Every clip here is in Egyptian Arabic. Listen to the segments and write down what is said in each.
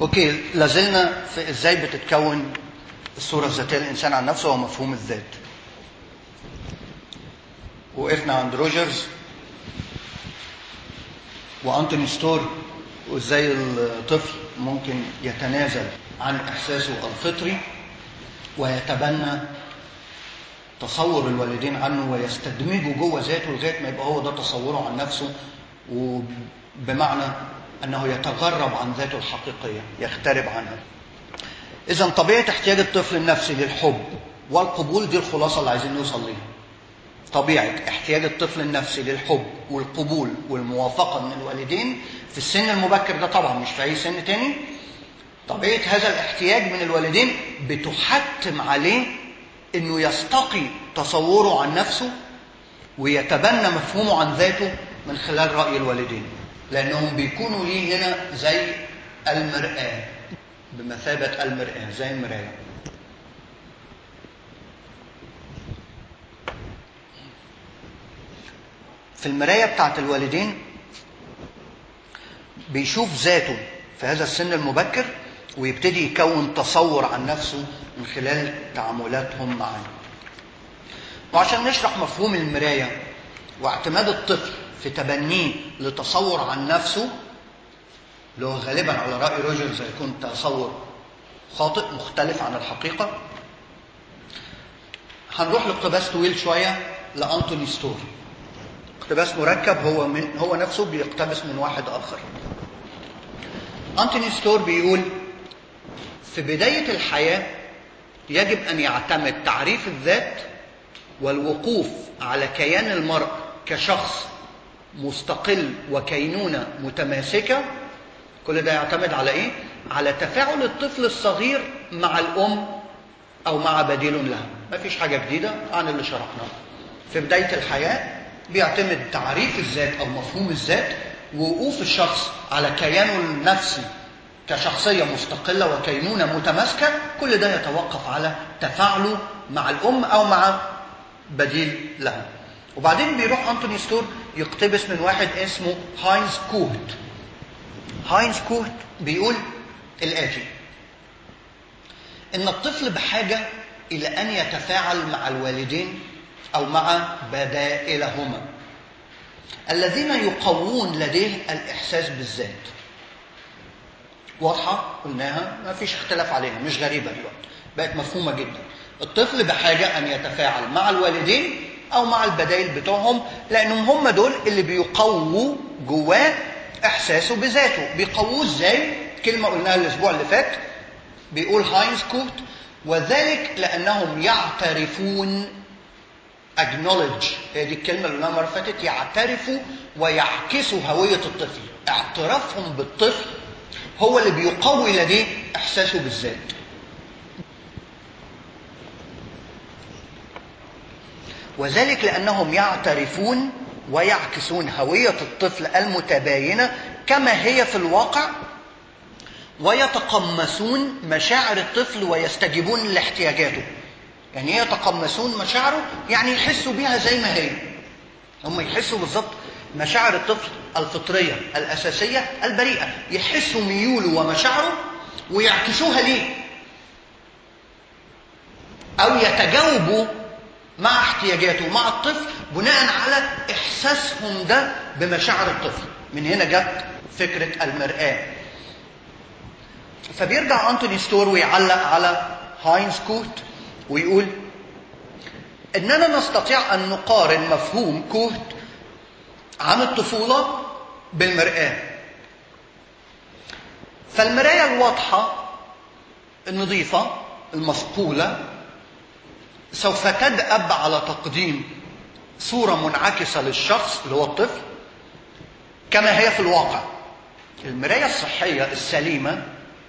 اوكي لازلنا في ازاي بتتكون الصوره الذاتيه للانسان عن نفسه ومفهوم الذات وقفنا عند روجرز وانتوني ستور وازاي الطفل ممكن يتنازل عن احساسه الفطري ويتبنى تصور الوالدين عنه ويستدمجه جوه ذاته لغايه ما يبقى هو ده تصوره عن نفسه وبمعنى انه يتغرب عن ذاته الحقيقيه يغترب عنها. اذا طبيعه احتياج الطفل النفسي للحب والقبول دي الخلاصه اللي عايزين نوصل ليها. طبيعه احتياج الطفل النفسي للحب والقبول والموافقه من الوالدين في السن المبكر ده طبعا مش في اي سن تاني طبيعه هذا الاحتياج من الوالدين بتحتم عليه انه يستقي تصوره عن نفسه ويتبنى مفهومه عن ذاته من خلال راي الوالدين لانهم بيكونوا ليه هنا زي المراه بمثابه المراه زي المرايه في المرايه بتاعت الوالدين بيشوف ذاته في هذا السن المبكر ويبتدي يكون تصور عن نفسه من خلال تعاملاتهم معاه وعشان نشرح مفهوم المراية واعتماد الطفل في تبنيه لتصور عن نفسه اللي هو غالبا على رأي روجرز هيكون تصور خاطئ مختلف عن الحقيقة هنروح لاقتباس طويل شوية لأنتوني ستور اقتباس مركب هو من هو نفسه بيقتبس من واحد آخر أنتوني ستور بيقول في بداية الحياة يجب أن يعتمد تعريف الذات والوقوف على كيان المرء كشخص مستقل وكينونة متماسكة كل ده يعتمد على إيه؟ على تفاعل الطفل الصغير مع الأم أو مع بديل لها مفيش حاجة جديدة عن اللي شرحناه في بداية الحياة بيعتمد تعريف الذات أو مفهوم الذات ووقوف الشخص على كيانه النفسي كشخصية مستقلة وكينونة متماسكة كل ده يتوقف على تفاعله مع الأم أو مع بديل لها وبعدين بيروح أنتوني ستور يقتبس من واحد اسمه هاينز كوهت هاينز كوهت بيقول الآتي إن الطفل بحاجة إلى أن يتفاعل مع الوالدين أو مع بدائلهما الذين يقوون لديه الإحساس بالذات واضحة قلناها ما فيش اختلاف عليها مش غريبة دلوقتي بقت مفهومة جدا الطفل بحاجة أن يتفاعل مع الوالدين أو مع البدائل بتوعهم لأنهم هم دول اللي بيقووا جواه إحساسه بذاته بيقووه إزاي كلمة قلناها الأسبوع اللي فات بيقول هاينز كوت وذلك لأنهم يعترفون acknowledge هي دي الكلمة اللي قلناها المرة اللي فاتت يعترفوا ويعكسوا هوية الطفل اعترافهم بالطفل هو اللي بيقوي لديه احساسه بالذات وذلك لانهم يعترفون ويعكسون هويه الطفل المتباينه كما هي في الواقع ويتقمصون مشاعر الطفل ويستجيبون لاحتياجاته يعني ايه يتقمصون مشاعره يعني يحسوا بيها زي ما هي هم يحسوا بالظبط مشاعر الطفل الفطرية الأساسية البريئة يحسوا ميوله ومشاعره ويعكسوها ليه أو يتجاوبوا مع احتياجاته مع الطفل بناء على إحساسهم ده بمشاعر الطفل من هنا جت فكرة المرآة فبيرجع أنتوني ستور ويعلق على هاينز كوت ويقول إننا نستطيع أن نقارن مفهوم كوت عن الطفولة بالمرآة فالمراية الواضحة النظيفة المصقولة سوف تدأب على تقديم صورة منعكسة للشخص اللي هو الطفل كما هي في الواقع المراية الصحية السليمة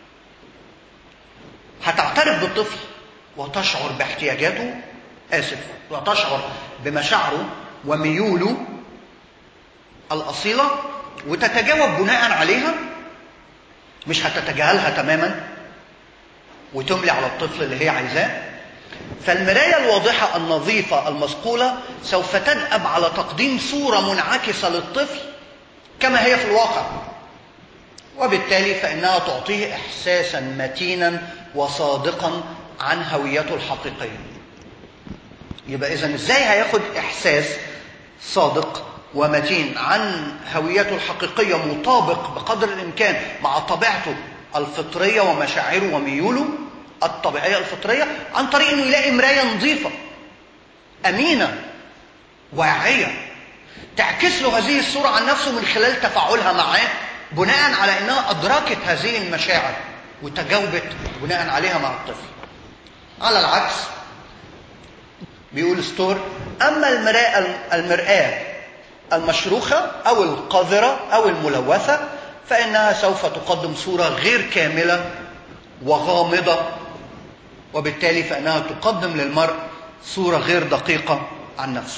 هتعترف بالطفل وتشعر باحتياجاته آسف وتشعر بمشاعره وميوله الأصيلة وتتجاوب بناء عليها مش هتتجاهلها تماما وتملي على الطفل اللي هي عايزاه فالمراية الواضحة النظيفة المصقولة سوف تدأب على تقديم صورة منعكسة للطفل كما هي في الواقع وبالتالي فإنها تعطيه إحساسا متينا وصادقا عن هويته الحقيقية يبقى إذا إزاي هياخد إحساس صادق ومتين عن هويته الحقيقية مطابق بقدر الإمكان مع طبيعته الفطرية ومشاعره وميوله الطبيعية الفطرية عن طريق إنه يلاقي مراية نظيفة أمينة واعية تعكس له هذه الصورة عن نفسه من خلال تفاعلها معاه بناء على انها ادركت هذه المشاعر وتجاوبت بناء عليها مع الطفل. على العكس بيقول ستور اما المرآة المرآة المشروخة او القذرة او الملوثة فانها سوف تقدم صورة غير كاملة وغامضة وبالتالي فانها تقدم للمرء صورة غير دقيقة عن نفسه.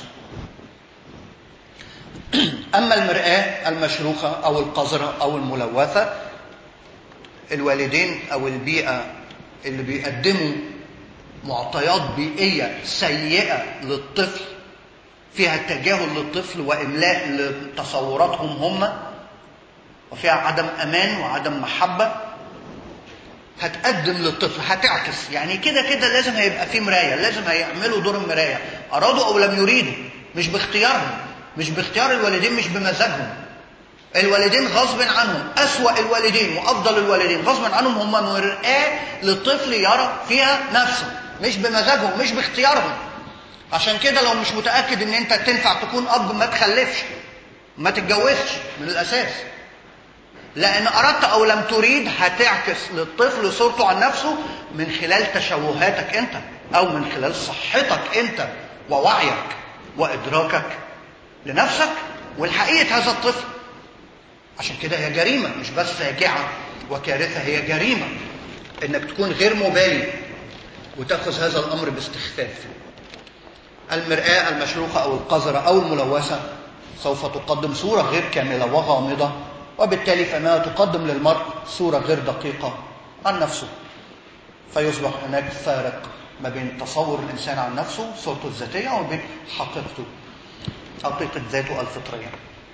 أما المرآة المشروخة أو القذرة أو الملوثة الوالدين أو البيئة اللي بيقدموا معطيات بيئية سيئة للطفل فيها تجاهل للطفل وإملاء لتصوراتهم هم وفيها عدم أمان وعدم محبة هتقدم للطفل هتعكس يعني كده كده لازم هيبقى في مراية لازم هيعملوا دور المراية أرادوا أو لم يريدوا مش باختيارهم مش باختيار الوالدين مش بمزاجهم الوالدين غصب عنهم أسوأ الوالدين وأفضل الوالدين غصب عنهم هم مرآة للطفل يرى فيها نفسه مش بمزاجهم مش باختيارهم عشان كده لو مش متأكد ان انت تنفع تكون أب ما تخلفش ما تتجوزش من الأساس لأن أردت أو لم تريد هتعكس للطفل صورته عن نفسه من خلال تشوهاتك أنت أو من خلال صحتك أنت ووعيك وإدراكك لنفسك ولحقيقة هذا الطفل عشان كده هي جريمة مش بس فاجعة وكارثة هي جريمة انك تكون غير مبالي وتأخذ هذا الأمر باستخفاف المرآة المشروخة أو القذرة أو الملوثة سوف تقدم صورة غير كاملة وغامضة وبالتالي فإنها تقدم للمرء صورة غير دقيقة عن نفسه فيصبح هناك فارق ما بين تصور الإنسان عن نفسه صورته الذاتية وبين حقيقته حقيقة ذاته الفطرية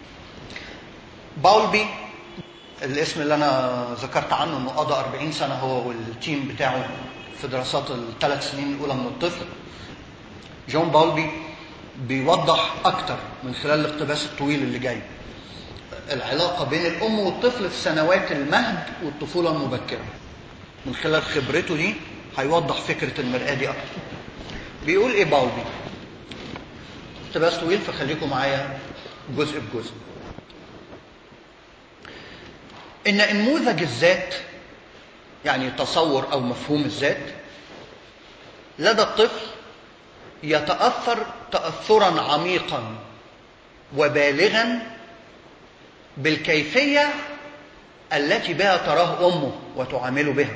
باولبي الاسم اللي أنا ذكرت عنه أنه قضى 40 سنة هو والتيم بتاعه في دراسات الثلاث سنين الأولى من الطفل جون باولبي بيوضح أكتر من خلال الاقتباس الطويل اللي جاي العلاقة بين الأم والطفل في سنوات المهد والطفولة المبكرة من خلال خبرته دي هيوضح فكرة المرآة دي أكتر بيقول إيه باولبي اقتباس طويل فخليكم معايا جزء بجزء إن نموذج الذات يعني تصور أو مفهوم الذات لدى الطفل يتأثر تأثرا عميقا وبالغا بالكيفية التي بها تراه أمه وتعامله بها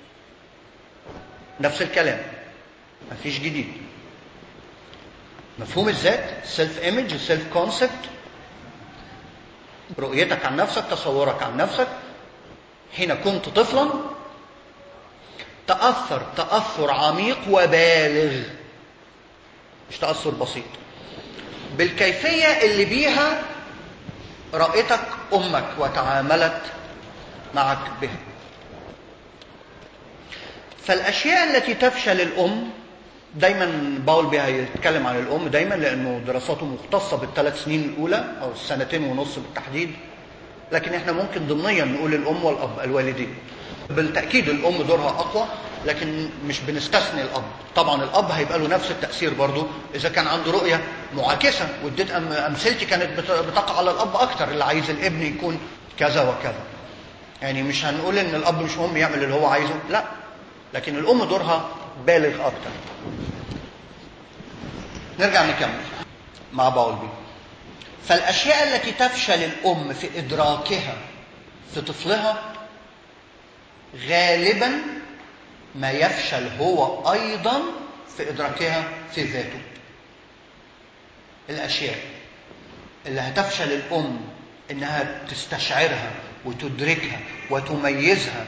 نفس الكلام مفيش جديد مفهوم الذات سيلف ايمج سيلف كونسبت رؤيتك عن نفسك تصورك عن نفسك حين كنت طفلا تأثر تأثر عميق وبالغ مش تأثر بسيط بالكيفية اللي بيها رأيتك أمك وتعاملت معك بها فالأشياء التي تفشل الأم دايما باول هيتكلم عن الأم دايما لأنه دراساته مختصة بالثلاث سنين الأولى أو السنتين ونص بالتحديد لكن احنا ممكن ضمنيا نقول الأم والأب الوالدين بالتأكيد الأم دورها أقوى لكن مش بنستثني الأب طبعا الأب هيبقى له نفس التأثير برضه إذا كان عنده رؤية معاكسة واديت أمثلتي كانت بتقع على الأب أكتر اللي عايز الابن يكون كذا وكذا يعني مش هنقول إن الأب مش مهم يعمل اللي هو عايزه لا لكن الأم دورها بالغ أكتر نرجع نكمل مع باولبي فالأشياء التي تفشل الأم في إدراكها في طفلها غالبا ما يفشل هو أيضا في إدراكها في ذاته الأشياء اللي هتفشل الأم إنها تستشعرها وتدركها وتميزها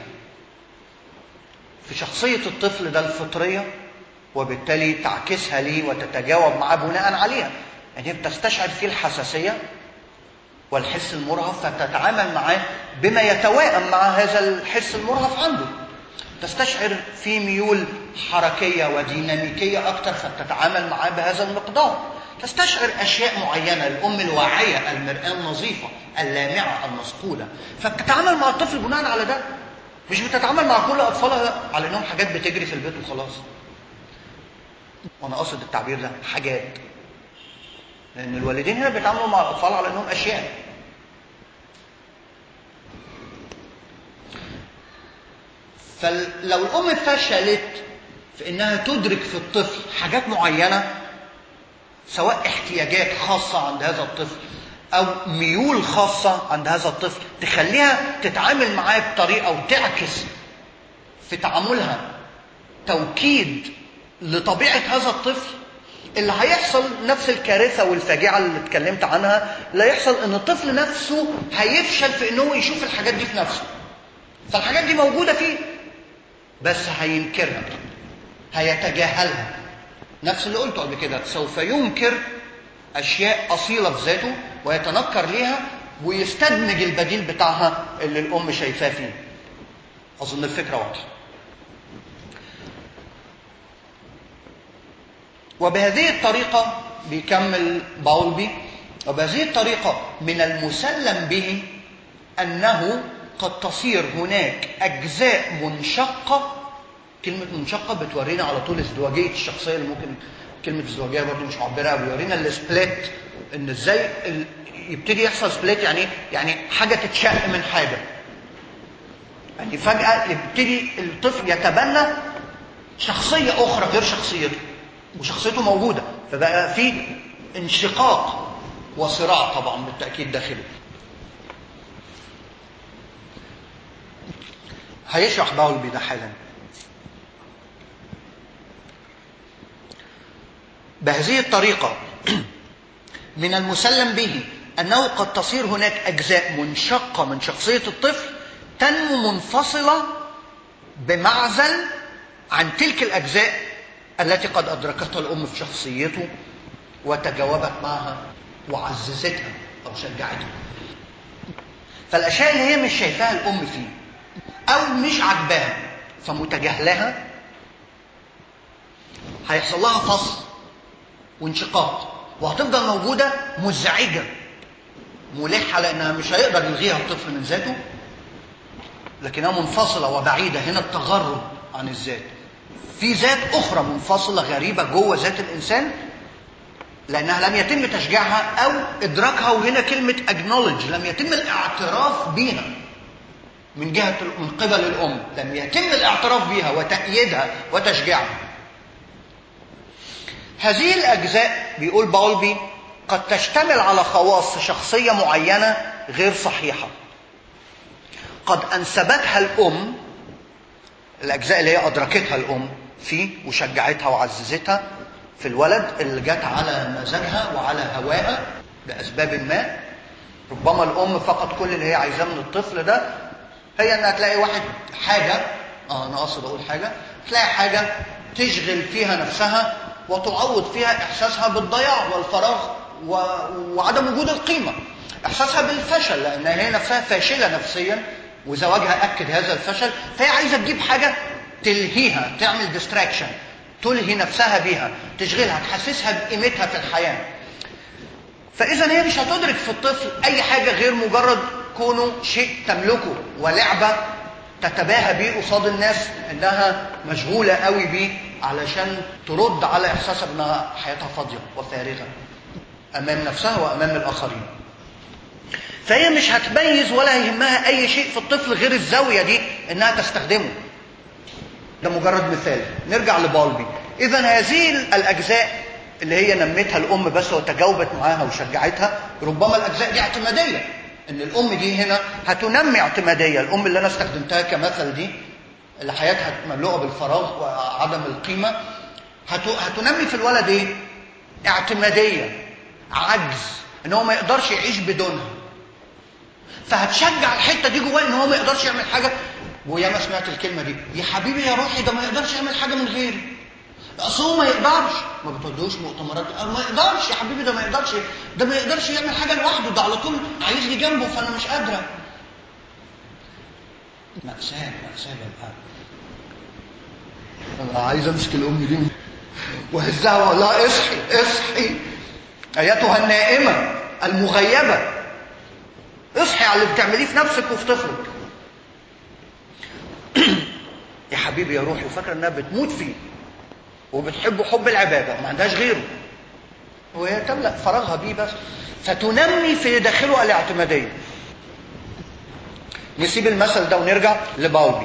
في شخصية الطفل ده الفطرية وبالتالي تعكسها ليه وتتجاوب معاه بناء عليها يعني بتستشعر فيه الحساسية والحس المرهف فتتعامل معاه بما يتوائم مع هذا الحس المرهف عنده تستشعر في ميول حركية وديناميكية أكثر فتتعامل معاه بهذا المقدار تستشعر أشياء معينة الأم الواعية المرآة النظيفة اللامعة المصقولة فبتتعامل مع الطفل بناء على ده مش بتتعامل مع كل أطفالها على إنهم حاجات بتجري في البيت وخلاص وأنا قصد التعبير ده حاجات لأن الوالدين هنا بيتعاملوا مع الأطفال على إنهم أشياء فلو الأم فشلت في إنها تدرك في الطفل حاجات معينة سواء احتياجات خاصة عند هذا الطفل أو ميول خاصة عند هذا الطفل تخليها تتعامل معاه بطريقة وتعكس في تعاملها توكيد لطبيعة هذا الطفل اللي هيحصل نفس الكارثة والفاجعة اللي اتكلمت عنها اللي هيحصل ان الطفل نفسه هيفشل في انه يشوف الحاجات دي في نفسه فالحاجات دي موجودة فيه بس هينكرها هيتجاهلها نفس اللي قلته قبل كده سوف ينكر اشياء اصيله في ذاته ويتنكر ليها ويستدمج البديل بتاعها اللي الام شايفاه فيه اظن الفكره واضحه وبهذه الطريقه بيكمل باولبي وبهذه الطريقه من المسلم به انه قد تصير هناك اجزاء منشقه كلمة منشقة بتورينا على طول ازدواجية الشخصية اللي ممكن كلمة ازدواجية برضه مش معبرة قوي بيورينا السبليت ان ازاي ال... يبتدي يحصل سبليت يعني يعني حاجة تتشق من حاجة يعني فجأة يبتدي الطفل يتبنى شخصية أخرى غير شخصيته وشخصيته موجودة فبقى في انشقاق وصراع طبعا بالتأكيد داخلي هيشرح باولبي ده حالا بهذه الطريقة من المسلم به أنه قد تصير هناك أجزاء منشقة من شخصية الطفل تنمو منفصلة بمعزل عن تلك الأجزاء التي قد أدركتها الأم في شخصيته وتجاوبت معها وعززتها أو شجعتها فالأشياء اللي هي مش شايفاها الأم فيه أو مش عاجباها فمتجاهلاها هيحصل لها فصل وانشقاق وهتفضل موجودة مزعجة ملحة لأنها مش هيقدر يلغيها الطفل من ذاته لكنها منفصلة وبعيدة هنا التغرب عن الذات في ذات أخرى منفصلة غريبة جوه ذات الإنسان لأنها لم يتم تشجيعها أو إدراكها وهنا كلمة acknowledge لم يتم الاعتراف بيها من جهة من قبل الأم لم يتم الاعتراف بها وتأييدها وتشجيعها هذه الأجزاء بيقول باولبي قد تشتمل على خواص شخصية معينة غير صحيحة قد أنسبتها الأم الأجزاء اللي هي أدركتها الأم فيه وشجعتها وعززتها في الولد اللي جت على مزاجها وعلى هواها لأسباب ما ربما الأم فقط كل اللي هي عايزاه من الطفل ده هي إنها تلاقي واحد حاجة آه أنا قصد أقول حاجة تلاقي حاجة تشغل فيها نفسها وتعوض فيها إحساسها بالضياع والفراغ و... وعدم وجود القيمة إحساسها بالفشل لأن هي نفسها فاشلة نفسيا وزواجها أكد هذا الفشل فهي عايزة تجيب حاجة تلهيها تعمل ديستراكشن تلهي نفسها بيها تشغلها تحسسها بقيمتها في الحياة فإذا هي مش هتدرك في الطفل أي حاجة غير مجرد كونه شيء تملكه ولعبة تتباهى بيه قصاد الناس انها مشغوله قوي بيه علشان ترد على احساسها انها حياتها فاضيه وفارغه امام نفسها وامام الاخرين. فهي مش هتميز ولا يهمها اي شيء في الطفل غير الزاويه دي انها تستخدمه. ده مجرد مثال، نرجع لبالبي. اذا هذه الاجزاء اللي هي نمتها الام بس وتجاوبت معاها وشجعتها ربما الاجزاء دي اعتماديه ان الام دي هنا هتنمي اعتماديه الام اللي انا استخدمتها كمثل دي اللي حياتها مملوءه بالفراغ وعدم القيمه هتنمي في الولد ايه اعتماديه عجز ان هو ما يقدرش يعيش بدونها فهتشجع الحته دي جواه ان هو ما يقدرش يعمل حاجه ويا ما سمعت الكلمه دي يا حبيبي يا روحي ده ما يقدرش يعمل حاجه من غيري اصل هو ما يقدرش ما بتودوش مؤتمرات أه ما يقدرش يا حبيبي ده ما يقدرش ده ما يقدرش يعمل حاجه لوحده ده على طول عايزني جنبه فانا مش قادره مأساة مأساة ببقى أنا عايز أمسك الأم دي وهزها وأقول لها اصحي اصحي أيتها النائمة المغيبة اصحي على اللي بتعمليه في نفسك وفي طفلك يا حبيبي يا روحي وفاكرة إنها بتموت فيه وبتحبه حب العبادة وما عندهاش غيره وهي تملأ فراغها بيه بس فتنمي في داخله الاعتمادية نسيب المثل ده ونرجع لباولي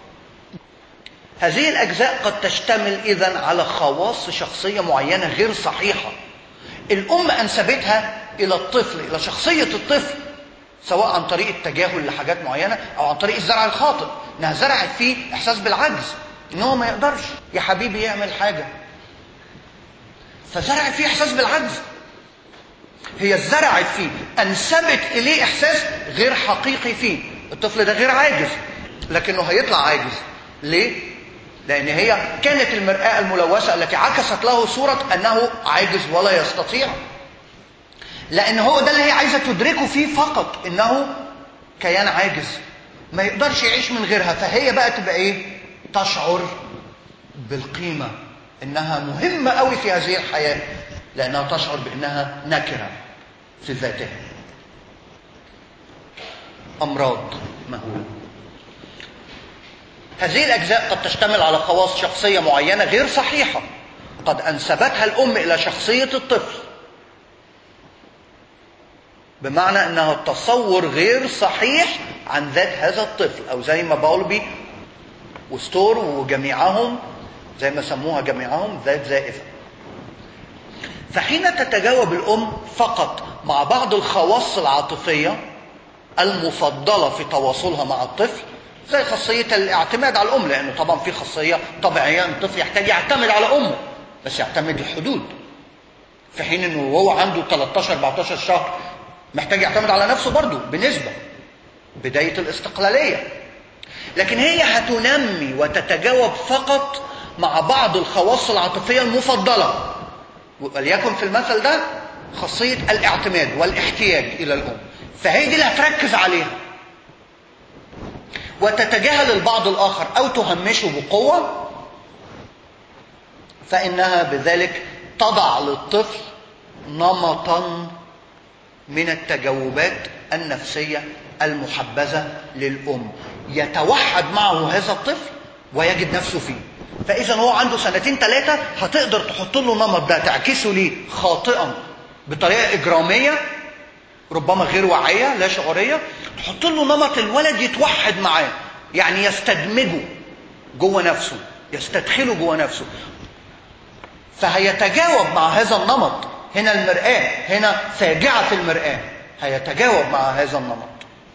هذه الأجزاء قد تشتمل إذا على خواص شخصية معينة غير صحيحة الأم أنسبتها إلى الطفل إلى شخصية الطفل سواء عن طريق التجاهل لحاجات معينة أو عن طريق الزرع الخاطئ إنها زرعت فيه إحساس بالعجز إن هو ما يقدرش يا حبيبي يعمل حاجة فزرعت فيه إحساس بالعجز هي زرعت فيه أنسبت إليه إحساس غير حقيقي فيه الطفل ده غير عاجز لكنه هيطلع عاجز ليه؟ لأن هي كانت المرآة الملوثة التي عكست له صورة أنه عاجز ولا يستطيع لأن هو ده اللي هي عايزة تدركه فيه فقط إنه كيان عاجز ما يقدرش يعيش من غيرها فهي بقى تبقى إيه؟ تشعر بالقيمة إنها مهمة قوي في هذه الحياة لأنها تشعر بأنها نكرة في ذاتها أمراض مهولة هذه الأجزاء قد تشتمل على خواص شخصية معينة غير صحيحة قد أنسبتها الأم إلى شخصية الطفل بمعنى أنها تصور غير صحيح عن ذات هذا الطفل أو زي ما باولبي وستور وجميعهم زي ما سموها جميعهم ذات زائفة فحين تتجاوب الأم فقط مع بعض الخواص العاطفية المفضلة في تواصلها مع الطفل زي خاصية الاعتماد على الأم لأنه طبعا في خاصية طبيعية أن الطفل يحتاج يعتمد على أمه بس يعتمد الحدود في حين أنه وهو عنده 13 14 شهر محتاج يعتمد على نفسه برضه بنسبة بداية الاستقلالية لكن هي هتنمي وتتجاوب فقط مع بعض الخواص العاطفية المفضلة وليكن في المثل ده خاصية الاعتماد والاحتياج إلى الأم فهي دي اللي هتركز عليها وتتجاهل البعض الآخر أو تهمشه بقوة فإنها بذلك تضع للطفل نمطا من التجاوبات النفسية المحبذة للأم يتوحد معه هذا الطفل ويجد نفسه فيه فإذا هو عنده سنتين ثلاثة هتقدر تحط له النمط ده تعكسه ليه خاطئا بطريقة إجرامية ربما غير واعية لا شعورية تحط له نمط الولد يتوحد معاه يعني يستدمجه جوه نفسه يستدخله جوه نفسه فهيتجاوب مع هذا النمط هنا المرآة هنا فاجعة في المرآة هيتجاوب مع هذا النمط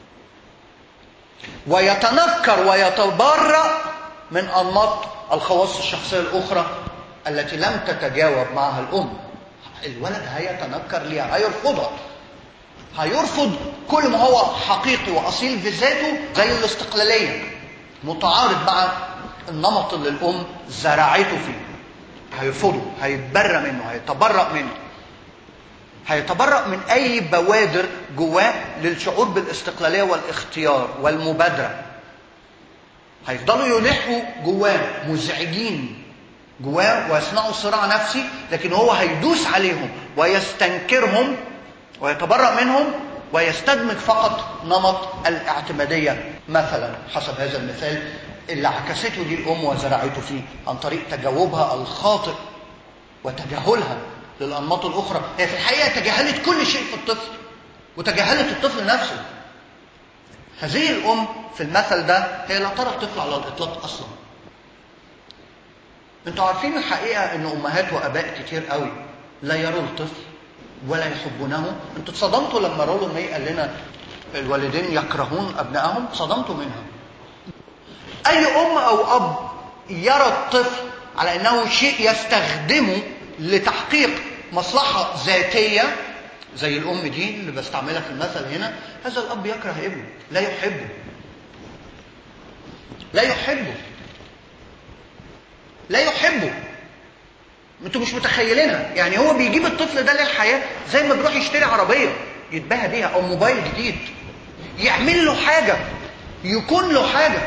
ويتنكر ويتبرأ من أنماط الخواص الشخصية الأخرى التي لم تتجاوب معها الأم الولد هيتنكر ليها هيرفضها هيرفض كل ما هو حقيقي وأصيل في ذاته زي الاستقلالية متعارض مع النمط اللي الأم زرعته فيه هيرفضه هيتبرى منه هيتبرأ منه هيتبرأ من أي بوادر جواه للشعور بالاستقلالية والاختيار والمبادرة هيفضلوا يلحوا جواه مزعجين جواه ويصنعوا صراع نفسي لكن هو هيدوس عليهم ويستنكرهم ويتبرأ منهم ويستدمج فقط نمط الاعتمادية مثلا حسب هذا المثال اللي عكسته دي الأم وزرعته فيه عن طريق تجاوبها الخاطئ وتجاهلها للأنماط الأخرى هي في الحقيقة تجاهلت كل شيء في الطفل وتجاهلت الطفل نفسه هذه الأم في المثل ده هي لا ترى الطفل على الإطلاق أصلا انتوا عارفين الحقيقة ان أمهات وأباء كتير قوي لا يروا الطفل ولا يحبونه انتوا اتصدمتوا لما رولو مي قال لنا الوالدين يكرهون أبنائهم صدمتوا منها أي أم أو أب يرى الطفل على أنه شيء يستخدمه لتحقيق مصلحة ذاتية زي الأم دي اللي بستعملها في المثل هنا هذا الأب يكره ابنه لا يحبه لا يحبه لا يحبه انتوا مش متخيلينها يعني هو بيجيب الطفل ده للحياه زي ما بيروح يشتري عربيه يتباهى بيها او موبايل جديد يعمل له حاجه يكون له حاجه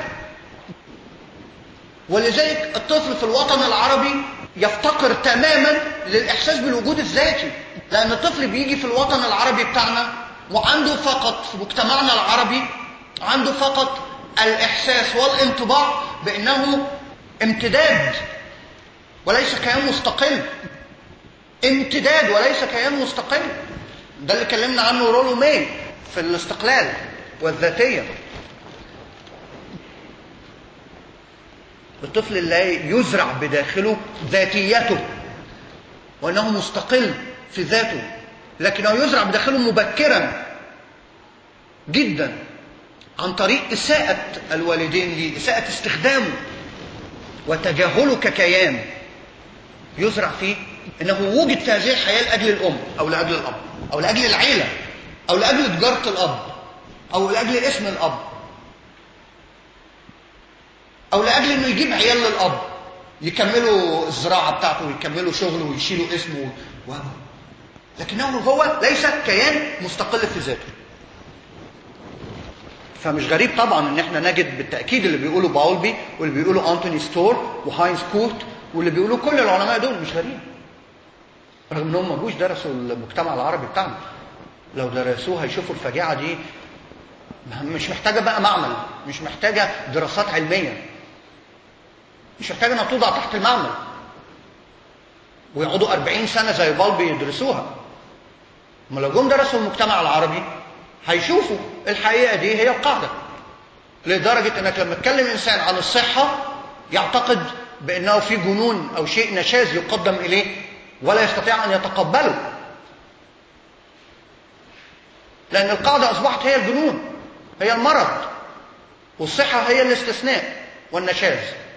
ولذلك الطفل في الوطن العربي يفتقر تماما للاحساس بالوجود الذاتي لان الطفل بيجي في الوطن العربي بتاعنا وعنده فقط في مجتمعنا العربي عنده فقط الاحساس والانطباع بانه امتداد وليس كيان مستقل امتداد وليس كيان مستقل ده اللي كلمنا عنه رولو ماي في الاستقلال والذاتيه الطفل لا يزرع بداخله ذاتيته وانه مستقل في ذاته لكنه يزرع بداخله مبكرا جدا عن طريق اساءه الوالدين ليه اساءه استخدامه وتجاهله ككيان يزرع فيه انه وجد في هذه الحياه لاجل الام او لاجل الاب او لاجل العيله او لاجل تجاره الاب او لاجل اسم الاب او لاجل انه يجيب عيال للاب يكملوا الزراعه بتاعته ويكملوا شغله ويشيلوا اسمه و... لكنه هو ليس كيان مستقل في ذاته فمش غريب طبعا ان احنا نجد بالتاكيد اللي بيقوله باولبي واللي بيقوله انتوني ستور وهاينز كورت واللي بيقولوه كل العلماء دول مش غريب رغم انهم ما جوش درسوا المجتمع العربي بتاعنا لو درسوه هيشوفوا الفجيعه دي مش محتاجه بقى معمل مش محتاجه دراسات علميه مش محتاجه انها توضع تحت المعمل ويقعدوا 40 سنه زي بالبي يدرسوها ما لو جم درسوا المجتمع العربي هيشوفوا الحقيقه دي هي القاعده لدرجه انك لما تكلم انسان عن الصحه يعتقد بانه في جنون او شيء نشاز يقدم اليه ولا يستطيع ان يتقبله لان القاعده اصبحت هي الجنون هي المرض والصحه هي الاستثناء والنشاز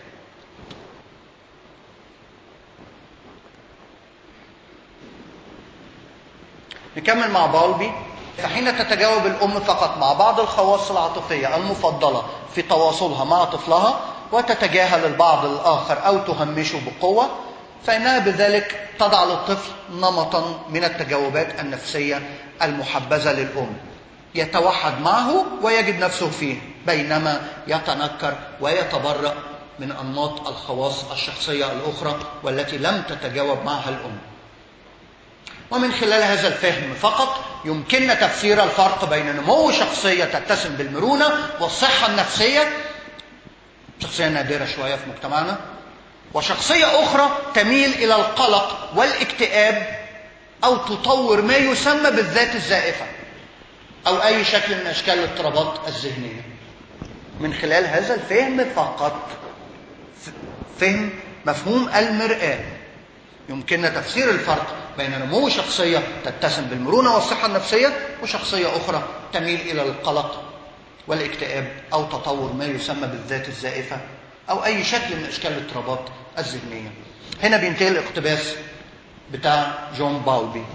نكمل مع بالبي فحين تتجاوب الأم فقط مع بعض الخواص العاطفية المفضلة في تواصلها مع طفلها وتتجاهل البعض الآخر أو تهمشه بقوة فإنها بذلك تضع للطفل نمطا من التجاوبات النفسية المحبذة للأم يتوحد معه ويجد نفسه فيه بينما يتنكر ويتبرأ من أنماط الخواص الشخصية الأخرى والتي لم تتجاوب معها الأم ومن خلال هذا الفهم فقط يمكننا تفسير الفرق بين نمو شخصية تتسم بالمرونة والصحة النفسية شخصية نادرة شوية في مجتمعنا وشخصية أخرى تميل إلى القلق والاكتئاب أو تطور ما يسمى بالذات الزائفة أو أي شكل من أشكال الاضطرابات الذهنية من خلال هذا الفهم فقط فهم مفهوم المرآة يمكننا تفسير الفرق بين نمو شخصية تتسم بالمرونة والصحة النفسية وشخصية أخرى تميل إلى القلق والاكتئاب أو تطور ما يسمى بالذات الزائفة أو أي شكل من أشكال الاضطرابات الذهنية هنا بينتهي الاقتباس بتاع جون باولبي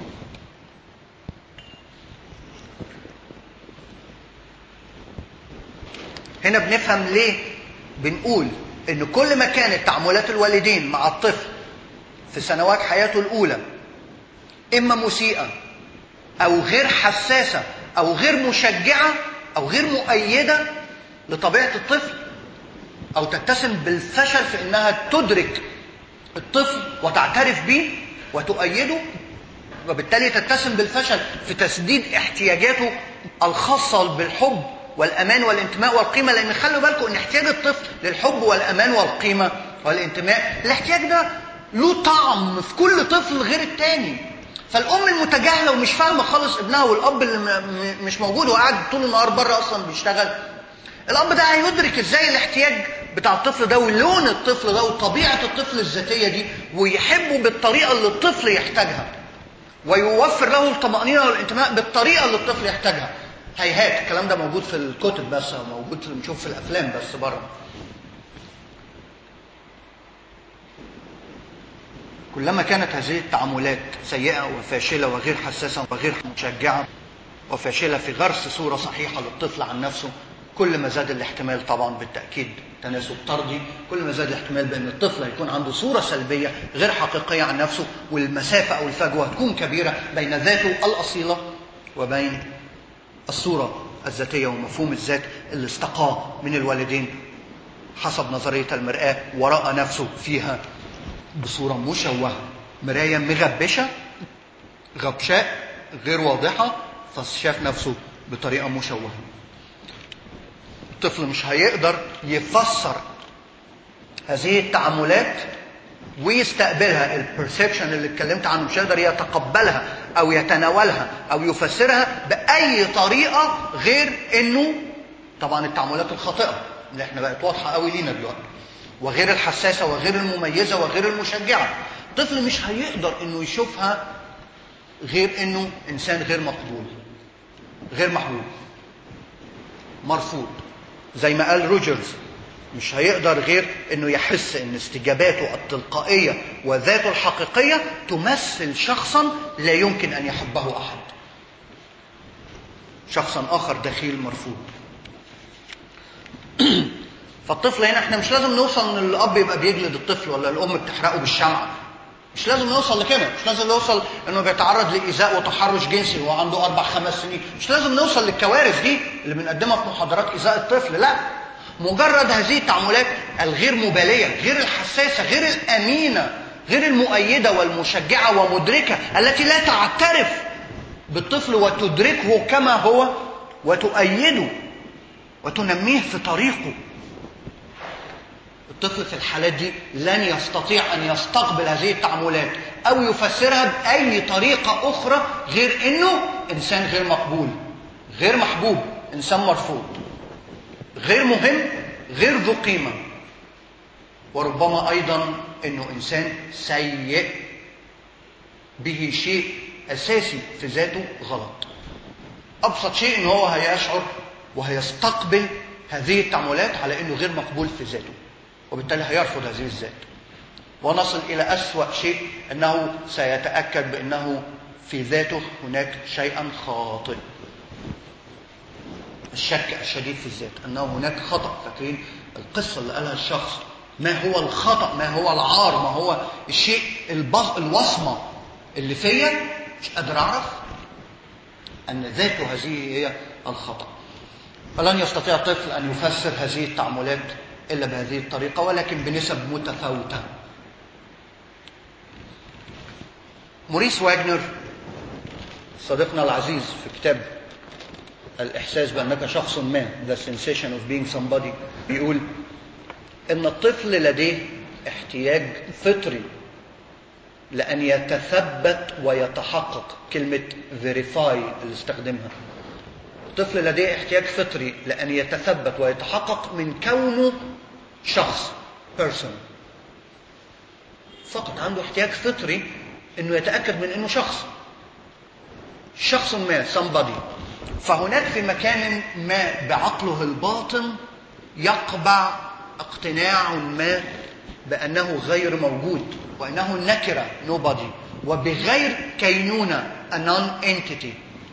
هنا بنفهم ليه بنقول ان كل ما كانت تعاملات الوالدين مع الطفل في سنوات حياته الاولى اما مسيئه او غير حساسه او غير مشجعه او غير مؤيده لطبيعه الطفل او تتسم بالفشل في انها تدرك الطفل وتعترف به وتؤيده وبالتالي تتسم بالفشل في تسديد احتياجاته الخاصه بالحب والامان والانتماء والقيمه لان خلوا بالكم ان احتياج الطفل للحب والامان والقيمه والانتماء الاحتياج ده له طعم في كل طفل غير التاني فالام المتجاهله ومش فاهمه خالص ابنها والاب اللي مش موجود وقاعد طول النهار بره اصلا بيشتغل الاب ده هيدرك ازاي الاحتياج بتاع الطفل ده ولون الطفل ده وطبيعه الطفل الذاتيه دي ويحبه بالطريقه اللي الطفل يحتاجها ويوفر له الطمانينه والانتماء بالطريقه اللي الطفل يحتاجها هيهات الكلام ده موجود في الكتب بس او موجود في نشوف في الافلام بس بره كلما كانت هذه التعاملات سيئة وفاشلة وغير حساسة وغير مشجعة وفاشلة في غرس صورة صحيحة للطفل عن نفسه كل ما زاد الاحتمال طبعا بالتأكيد تناسب طردي كل ما زاد الاحتمال بان الطفل هيكون عنده صوره سلبيه غير حقيقيه عن نفسه والمسافه او الفجوه هتكون كبيره بين ذاته الاصيله وبين الصوره الذاتيه ومفهوم الذات اللي استقاه من الوالدين حسب نظريه المراه وراى نفسه فيها بصوره مشوهه مرايه مغبشه غبشاء غير واضحه فشاف نفسه بطريقه مشوهه الطفل مش هيقدر يفسر هذه التعاملات ويستقبلها البرسبشن اللي اتكلمت عنه مش هيقدر يتقبلها او يتناولها او يفسرها باي طريقه غير انه طبعا التعاملات الخاطئه اللي احنا بقت واضحه قوي لينا دلوقتي وغير الحساسه وغير المميزه وغير المشجعه الطفل مش هيقدر انه يشوفها غير انه انسان غير مقبول غير محبوب مرفوض زي ما قال روجرز مش هيقدر غير انه يحس ان استجاباته التلقائيه وذاته الحقيقيه تمثل شخصا لا يمكن ان يحبه احد شخصا اخر دخيل مرفوض فالطفل هنا احنا مش لازم نوصل ان الاب يبقى بيجلد الطفل ولا الام بتحرقه بالشمعه مش لازم نوصل لكده مش لازم نوصل انه بيتعرض لايذاء وتحرش جنسي وهو عنده اربع خمس سنين مش لازم نوصل للكوارث دي اللي بنقدمها في محاضرات ايذاء الطفل لا مجرد هذه التعاملات الغير مباليه غير الحساسه غير الامينه غير المؤيده والمشجعه ومدركه التي لا تعترف بالطفل وتدركه كما هو وتؤيده وتنميه في طريقه الطفل في الحالات دي لن يستطيع ان يستقبل هذه التعاملات او يفسرها باي طريقه اخرى غير انه انسان غير مقبول غير محبوب انسان مرفوض غير مهم غير ذو قيمه وربما ايضا انه انسان سيء به شيء اساسي في ذاته غلط ابسط شيء ان هو هيشعر وهيستقبل هذه التعاملات على انه غير مقبول في ذاته وبالتالي هيرفض هذه الذات ونصل إلى أسوأ شيء أنه سيتأكد بأنه في ذاته هناك شيئا خاطئ الشك الشديد في الذات أنه هناك خطأ فاكرين القصة اللي قالها الشخص ما هو الخطأ ما هو العار ما هو الشيء البص... الوصمة اللي فيا مش قادر أعرف أن ذاته هذه هي الخطأ فلن يستطيع الطفل أن يفسر هذه التعاملات إلا بهذه الطريقة ولكن بنسب متفاوتة موريس واجنر صديقنا العزيز في كتاب الإحساس بأنك شخص ما The Sensation of Being Somebody بيقول إن الطفل لديه احتياج فطري لأن يتثبت ويتحقق كلمة verify اللي استخدمها الطفل لديه احتياج فطري لأن يتثبت ويتحقق من كونه شخص person فقط عنده احتياج فطري انه يتأكد من انه شخص شخص ما somebody فهناك في مكان ما بعقله الباطن يقبع اقتناع ما بأنه غير موجود وأنه نكرة nobody وبغير كينونة a non-entity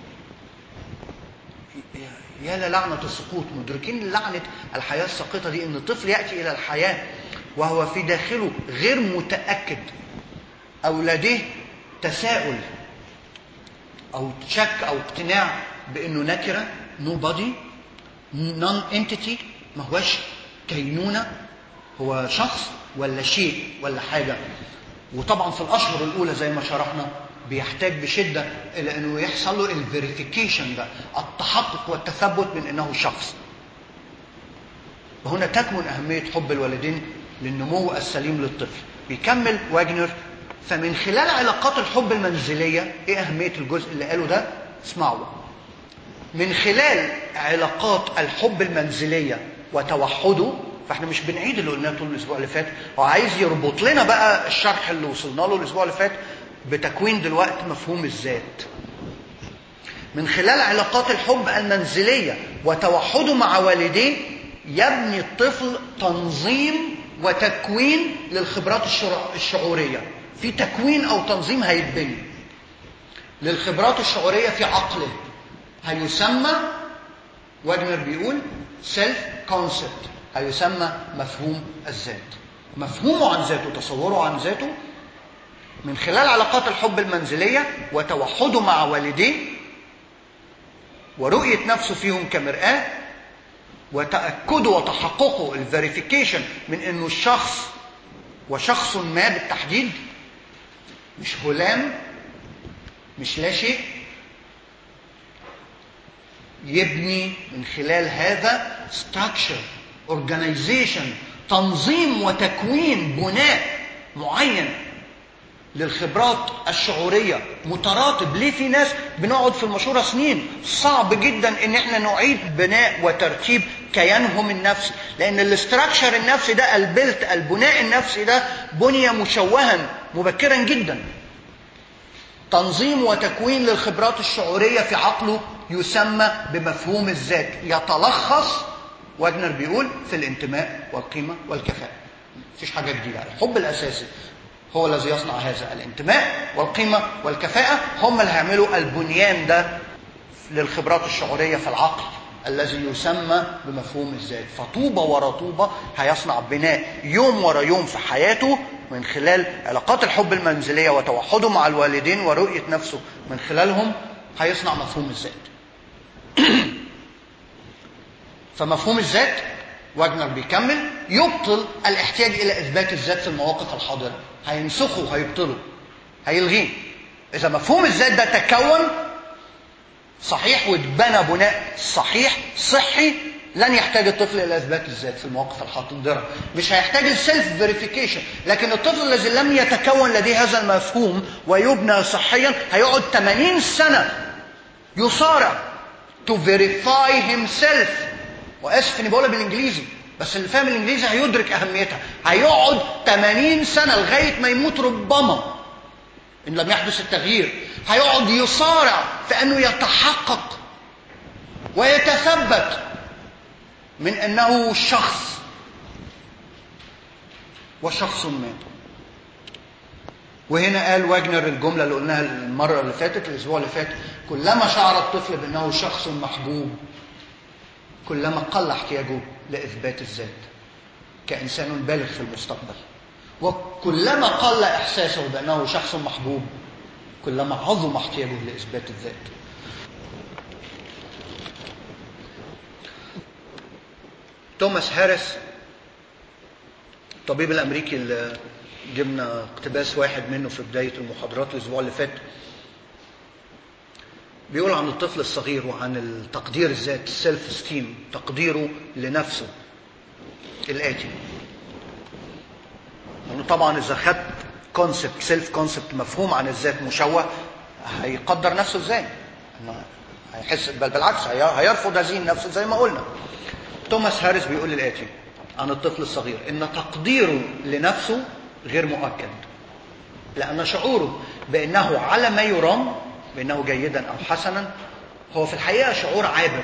يا للعنة السقوط مدركين لعنة الحياة الساقطة دي إن الطفل يأتي إلى الحياة وهو في داخله غير متأكد أو لديه تساؤل أو شك أو اقتناع بأنه نكرة nobody non entity ما هوش كينونة هو شخص ولا شيء ولا حاجة وطبعا في الأشهر الأولى زي ما شرحنا بيحتاج بشدة إلى أنه يحصل له الفيريفيكيشن ده التحقق والتثبت من أنه شخص وهنا تكمن أهمية حب الوالدين للنمو السليم للطفل بيكمل واجنر فمن خلال علاقات الحب المنزلية إيه أهمية الجزء اللي قاله ده اسمعوا من خلال علاقات الحب المنزلية وتوحده فاحنا مش بنعيد اللي قلناه طول الاسبوع اللي فات هو عايز يربط لنا بقى الشرح اللي وصلنا له الاسبوع اللي فات بتكوين دلوقتي مفهوم الذات من خلال علاقات الحب المنزليه وتوحده مع والديه يبني الطفل تنظيم وتكوين للخبرات الشعوريه في تكوين او تنظيم هيتبني للخبرات الشعوريه في عقله هيسمى واجنر بيقول سيلف كونسبت هيسمى مفهوم الذات مفهومه عن ذاته تصوره عن ذاته من خلال علاقات الحب المنزلية وتوحده مع والديه ورؤية نفسه فيهم كمرآة وتأكده وتحققه الفيريفيكيشن من انه الشخص وشخص ما بالتحديد مش هلام مش لا شيء يبني من خلال هذا structure organization تنظيم وتكوين بناء معين للخبرات الشعورية متراتب ليه في ناس بنقعد في المشورة سنين صعب جدا ان احنا نعيد بناء وترتيب كيانهم النفسي لان الاستراكشر النفسي ده البلت البناء النفسي ده بني مشوها مبكرا جدا تنظيم وتكوين للخبرات الشعورية في عقله يسمى بمفهوم الذات يتلخص واجنر بيقول في الانتماء والقيمة والكفاءة مفيش حاجة جديدة الحب الأساسي هو الذي يصنع هذا الانتماء والقيمة والكفاءة هم اللي هيعملوا البنيان ده للخبرات الشعورية في العقل الذي يسمى بمفهوم الذات فطوبة ورا طوبة هيصنع بناء يوم ورا يوم في حياته من خلال علاقات الحب المنزلية وتوحده مع الوالدين ورؤية نفسه من خلالهم هيصنع مفهوم الذات فمفهوم الذات واجنر بيكمل يبطل الاحتياج الى اثبات الذات في المواقف الحاضره هينسخه هيبطله هيلغيه اذا مفهوم الذات ده تكون صحيح واتبنى بناء صحيح صحي لن يحتاج الطفل الى اثبات الذات في المواقف الحاضره مش هيحتاج السيلف فيريفيكيشن لكن الطفل الذي لم يتكون لديه هذا المفهوم ويبنى صحيا هيقعد 80 سنه يصارع to verify himself واسف اني بقولها بالانجليزي بس اللي فاهم الانجليزي هيدرك اهميتها هيقعد 80 سنه لغايه ما يموت ربما ان لم يحدث التغيير هيقعد يصارع في انه يتحقق ويتثبت من انه شخص وشخص ما وهنا قال واجنر الجمله اللي قلناها المره اللي فاتت الاسبوع اللي فات كلما شعر الطفل بانه شخص محبوب كلما قل احتياجه لاثبات الذات كانسان بالغ في المستقبل وكلما قل احساسه بانه شخص محبوب كلما عظم احتياجه لاثبات الذات توماس هاريس الطبيب الامريكي اللي جبنا اقتباس واحد منه في بدايه المحاضرات الاسبوع اللي فات بيقول عن الطفل الصغير وعن التقدير الذات السيلف ستيم تقديره لنفسه الاتي انه طبعا اذا خدت كونسبت سيلف كونسبت مفهوم عن الذات مشوه هيقدر نفسه ازاي؟ هيحس بل بالعكس هيرفض هذه النفس زي ما قلنا. توماس هاريس بيقول الاتي عن الطفل الصغير ان تقديره لنفسه غير مؤكد. لان شعوره بانه على ما يرام بانه جيدا او حسنا هو في الحقيقه شعور عابر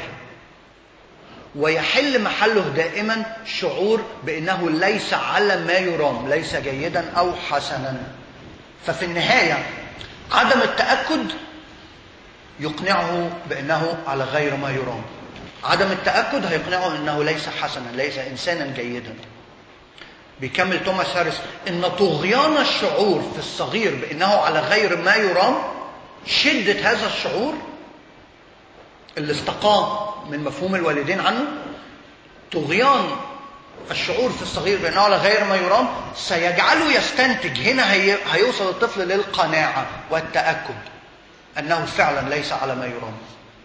ويحل محله دائما شعور بانه ليس على ما يرام ليس جيدا او حسنا ففي النهايه عدم التاكد يقنعه بانه على غير ما يرام عدم التاكد هيقنعه انه ليس حسنا ليس انسانا جيدا بيكمل توماس هاريس ان طغيان الشعور في الصغير بانه على غير ما يرام شده هذا الشعور اللي استقام من مفهوم الوالدين عنه طغيان الشعور في الصغير بانه على غير ما يرام سيجعله يستنتج هنا هي هيوصل الطفل للقناعه والتاكد انه فعلا ليس على ما يرام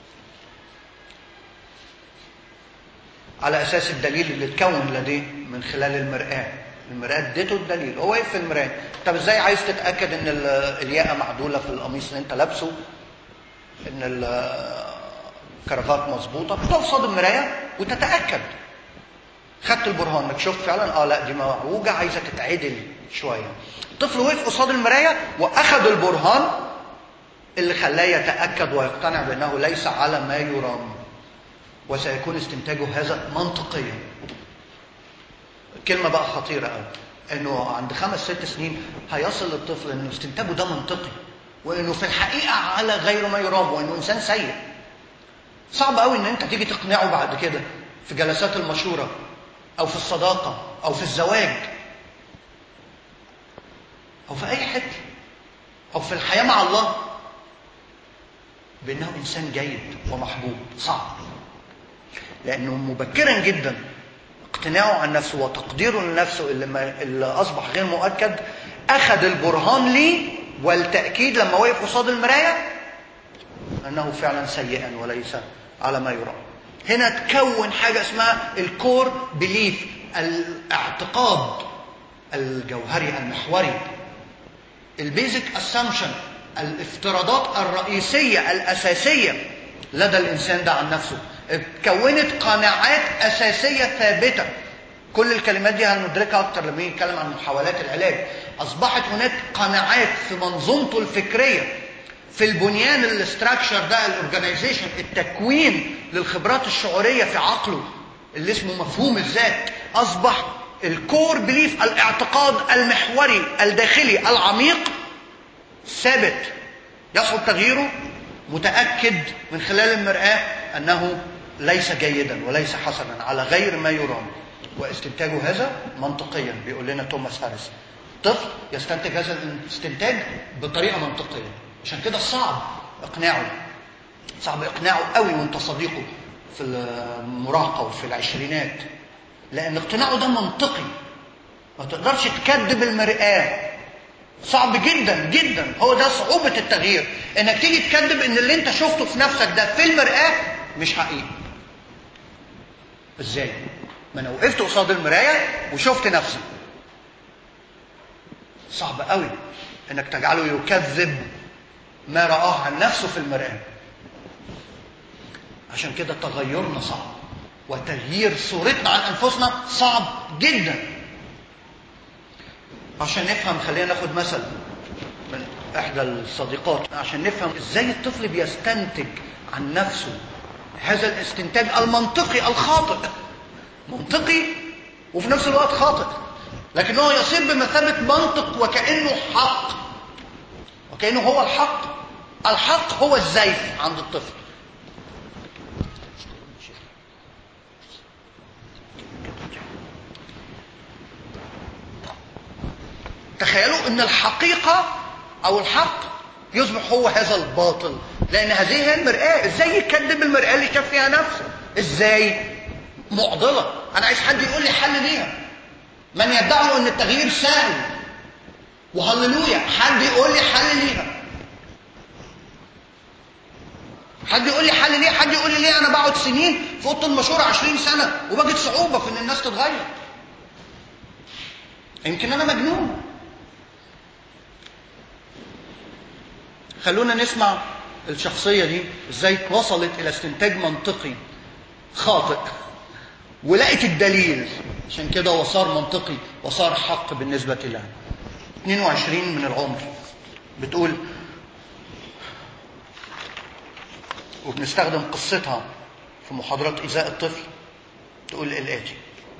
على اساس الدليل اللي اتكون لديه من خلال المراه المراه اديته الدليل هو واقف في المراه طب ازاي عايز تتاكد ان الياقه معدوله في القميص اللي انت لابسه ان الكرافات مظبوطه بتقف قصاد المرايه وتتاكد خدت البرهان انك شفت فعلا اه لا دي معوجه عايزه تتعدل شويه الطفل وقف قصاد المرايه واخذ البرهان اللي خلاه يتاكد ويقتنع بانه ليس على ما يرام وسيكون استنتاجه هذا منطقيا كلمة بقى خطيرة قوي انه عند خمس ست سنين هيصل الطفل انه استنتاجه ده منطقي وانه في الحقيقة على غير ما يرام وانه انسان سيء صعب قوي ان انت تيجي تقنعه بعد كده في جلسات المشورة أو في الصداقة أو في الزواج أو في أي حتة أو في الحياة مع الله بأنه إنسان جيد ومحبوب صعب لأنه مبكرا جدا اقتناعه عن نفسه وتقديره لنفسه اللي, ما اللي أصبح غير مؤكد أخذ البرهان ليه والتأكيد لما وقف قصاد المراية أنه فعلا سيئا وليس على ما يرام هنا تكون حاجة اسمها الكور بليف الاعتقاد الجوهري المحوري البيزك اسامبشن الافتراضات الرئيسية الأساسية لدى الإنسان ده عن نفسه اتكونت قناعات أساسية ثابتة كل الكلمات دي هندركها أكتر لما نتكلم عن محاولات العلاج أصبحت هناك قناعات في منظومته الفكرية في البنيان الاستراكشر ده الاورجنايزيشن التكوين للخبرات الشعوريه في عقله اللي اسمه مفهوم الذات اصبح الكور بليف الاعتقاد المحوري الداخلي العميق ثابت يصعب تغييره متاكد من خلال المراه انه ليس جيدا وليس حسنا على غير ما يرام واستنتاجه هذا منطقيا بيقول لنا توماس هاريس طفل يستنتج هذا الاستنتاج بطريقه منطقيه عشان كده صعب اقناعه صعب اقناعه قوي وانت صديقه في المراهقه وفي العشرينات لان اقتناعه ده منطقي ما تقدرش تكذب المرآة صعب جدا جدا هو ده صعوبة التغيير انك تيجي تكذب ان اللي انت شفته في نفسك ده في المرآة مش حقيقي ازاي ما انا وقفت قصاد المراية وشفت نفسي صعب قوي انك تجعله يكذب ما رآه عن نفسه في المرآة عشان كده تغيرنا صعب وتغيير صورتنا عن أنفسنا صعب جدا عشان نفهم خلينا ناخد مثل من إحدى الصديقات عشان نفهم إزاي الطفل بيستنتج عن نفسه هذا الاستنتاج المنطقي الخاطئ منطقي وفي نفس الوقت خاطئ لكنه يصير بمثابة منطق وكأنه حق وكأنه هو الحق الحق هو الزيف عند الطفل تخيلوا ان الحقيقة او الحق يصبح هو هذا الباطل لان هذه هي المرآة ازاي يكذب المرآة اللي شاف فيها نفسه ازاي معضلة انا عايز حد يقول لي حل ليها من يدعي ان التغيير سهل وهللويا حد يقول لي حل ليها حد يقول لي حل ليه حد يقول لي ليه انا بقعد سنين في اوضه المشوره 20 سنه وبجد صعوبه في ان الناس تتغير يمكن انا مجنون خلونا نسمع الشخصيه دي ازاي وصلت الى استنتاج منطقي خاطئ ولقت الدليل عشان كده وصار منطقي وصار حق بالنسبه لها 22 من العمر بتقول وبنستخدم قصتها في محاضرات إيذاء الطفل تقول الآتي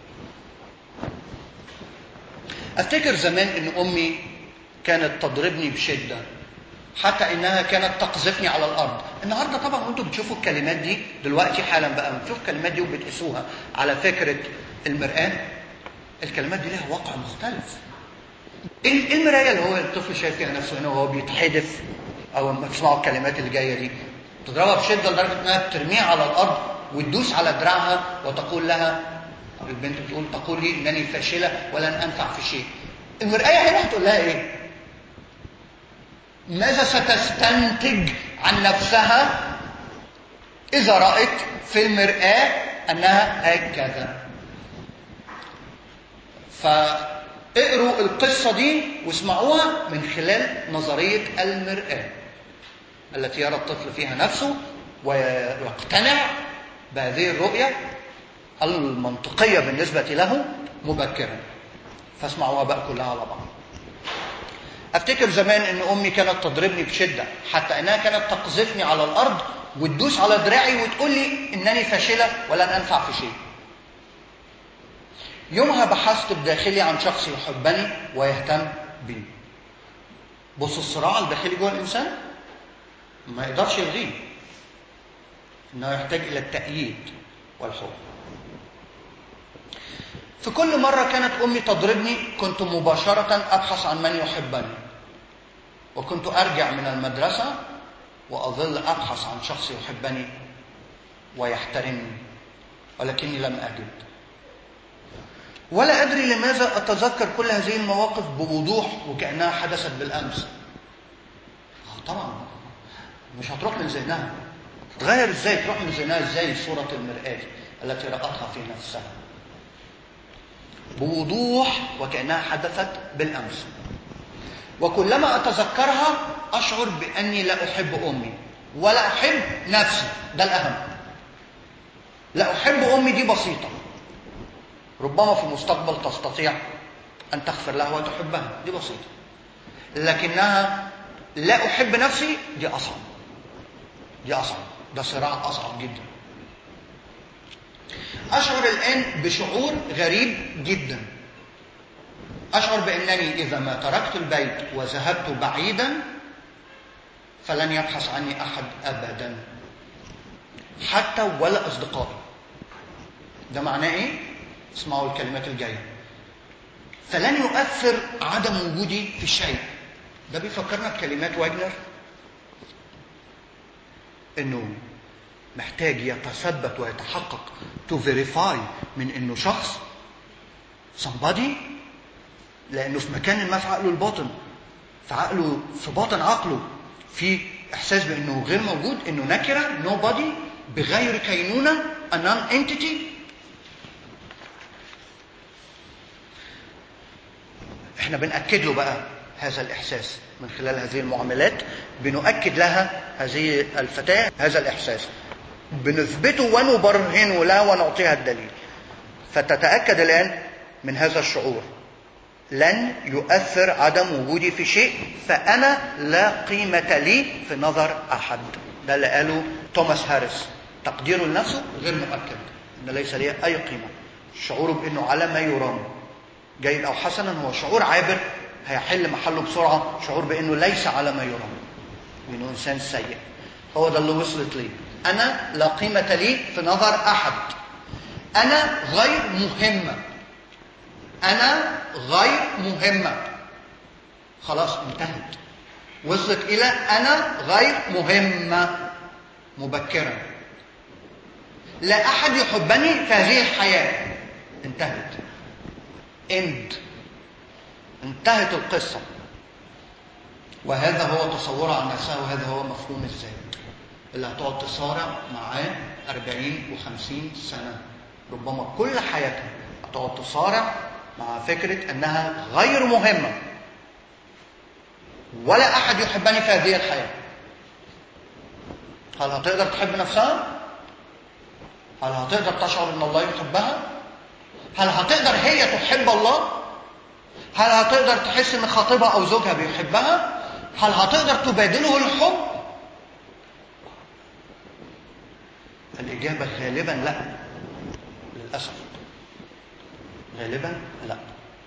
أفتكر زمان إن أمي كانت تضربني بشدة حتى إنها كانت تقذفني على الأرض النهاردة طبعا أنتم بتشوفوا الكلمات دي دلوقتي حالا بقى بتشوفوا الكلمات دي وبتقيسوها على فكرة المرآة الكلمات دي لها واقع مختلف ايه المرايه اللي هو الطفل شايف فيها نفسه هنا وهو بيتحدف او لما تسمعوا الكلمات اللي جايه دي تضربها بشده لدرجه انها بترميها على الارض وتدوس على دراعها وتقول لها البنت بتقول تقول لي انني فاشله ولن انفع في شيء المرآية هنا هتقول لها ايه ماذا ستستنتج عن نفسها اذا رأت في المرآة انها هكذا فاقروا القصة دي واسمعوها من خلال نظرية المرآة التي يرى الطفل فيها نفسه ويقتنع بهذه الرؤية المنطقية بالنسبة له مبكرا فاسمعوها بقى كلها على بعض افتكر زمان ان امي كانت تضربني بشده حتى انها كانت تقذفني على الارض وتدوس على دراعي وتقول لي انني فاشله ولن انفع في شيء يومها بحثت بداخلي عن شخص يحبني ويهتم بي بص الصراع الداخلي جوه الانسان ما يقدرش يلغيه انه يحتاج الى التأييد والحب في كل مرة كانت أمي تضربني كنت مباشرة أبحث عن من يحبني وكنت أرجع من المدرسة وأظل أبحث عن شخص يحبني ويحترمني ولكني لم أجد ولا أدري لماذا أتذكر كل هذه المواقف بوضوح وكأنها حدثت بالأمس طبعا مش هتروح من ذهنها تغير ازاي تروح من ذهنها ازاي صورة المرآة التي رأتها في نفسها بوضوح وكأنها حدثت بالأمس وكلما أتذكرها أشعر بأني لا أحب أمي ولا أحب نفسي ده الأهم لا أحب أمي دي بسيطة ربما في المستقبل تستطيع أن تغفر لها وتحبها دي بسيطة لكنها لا أحب نفسي دي أصعب دي أصعب ده صراع أصعب جدا أشعر الآن بشعور غريب جدا أشعر بأنني إذا ما تركت البيت وذهبت بعيدا فلن يبحث عني أحد أبدا حتى ولا أصدقائي ده معناه إيه؟ اسمعوا الكلمات الجاية فلن يؤثر عدم وجودي في شيء ده بيفكرنا بكلمات واجنر انه محتاج يتثبت ويتحقق to verify من انه شخص somebody لانه في مكان ما في عقله الباطن في عقله في باطن عقله في احساس بانه غير موجود انه نكره nobody بغير كينونه a non entity احنا بنأكد له بقى هذا الإحساس من خلال هذه المعاملات بنؤكد لها هذه الفتاة هذا الإحساس بنثبته ونبرهنه لها ونعطيها الدليل فتتأكد الآن من هذا الشعور لن يؤثر عدم وجودي في شيء فأنا لا قيمة لي في نظر أحد ده اللي قاله توماس هاريس تقديره لنفسه غير مؤكد أن ليس لي أي قيمة شعوره بأنه على ما يرام جيد أو حسنا هو شعور عابر هيحل محله بسرعة شعور بأنه ليس على ما يرام وأنه إنسان سيء هو ده اللي وصلت لي أنا لا قيمة لي في نظر أحد أنا غير مهمة أنا غير مهمة خلاص انتهت وصلت إلى أنا غير مهمة مبكرا لا أحد يحبني في هذه الحياة انتهت end انتهت القصة وهذا هو تصورها عن نفسها وهذا هو مفهوم الذات اللي هتقعد تصارع معاه 40 و50 سنة ربما كل حياتها هتقعد تصارع مع فكرة أنها غير مهمة ولا أحد يحبني في هذه الحياة هل هتقدر تحب نفسها؟ هل هتقدر تشعر أن الله يحبها؟ هل هتقدر هي تحب الله؟ هل هتقدر تحس ان خطيبها او زوجها بيحبها هل هتقدر تبادله الحب الاجابه غالبا لا للاسف غالبا لا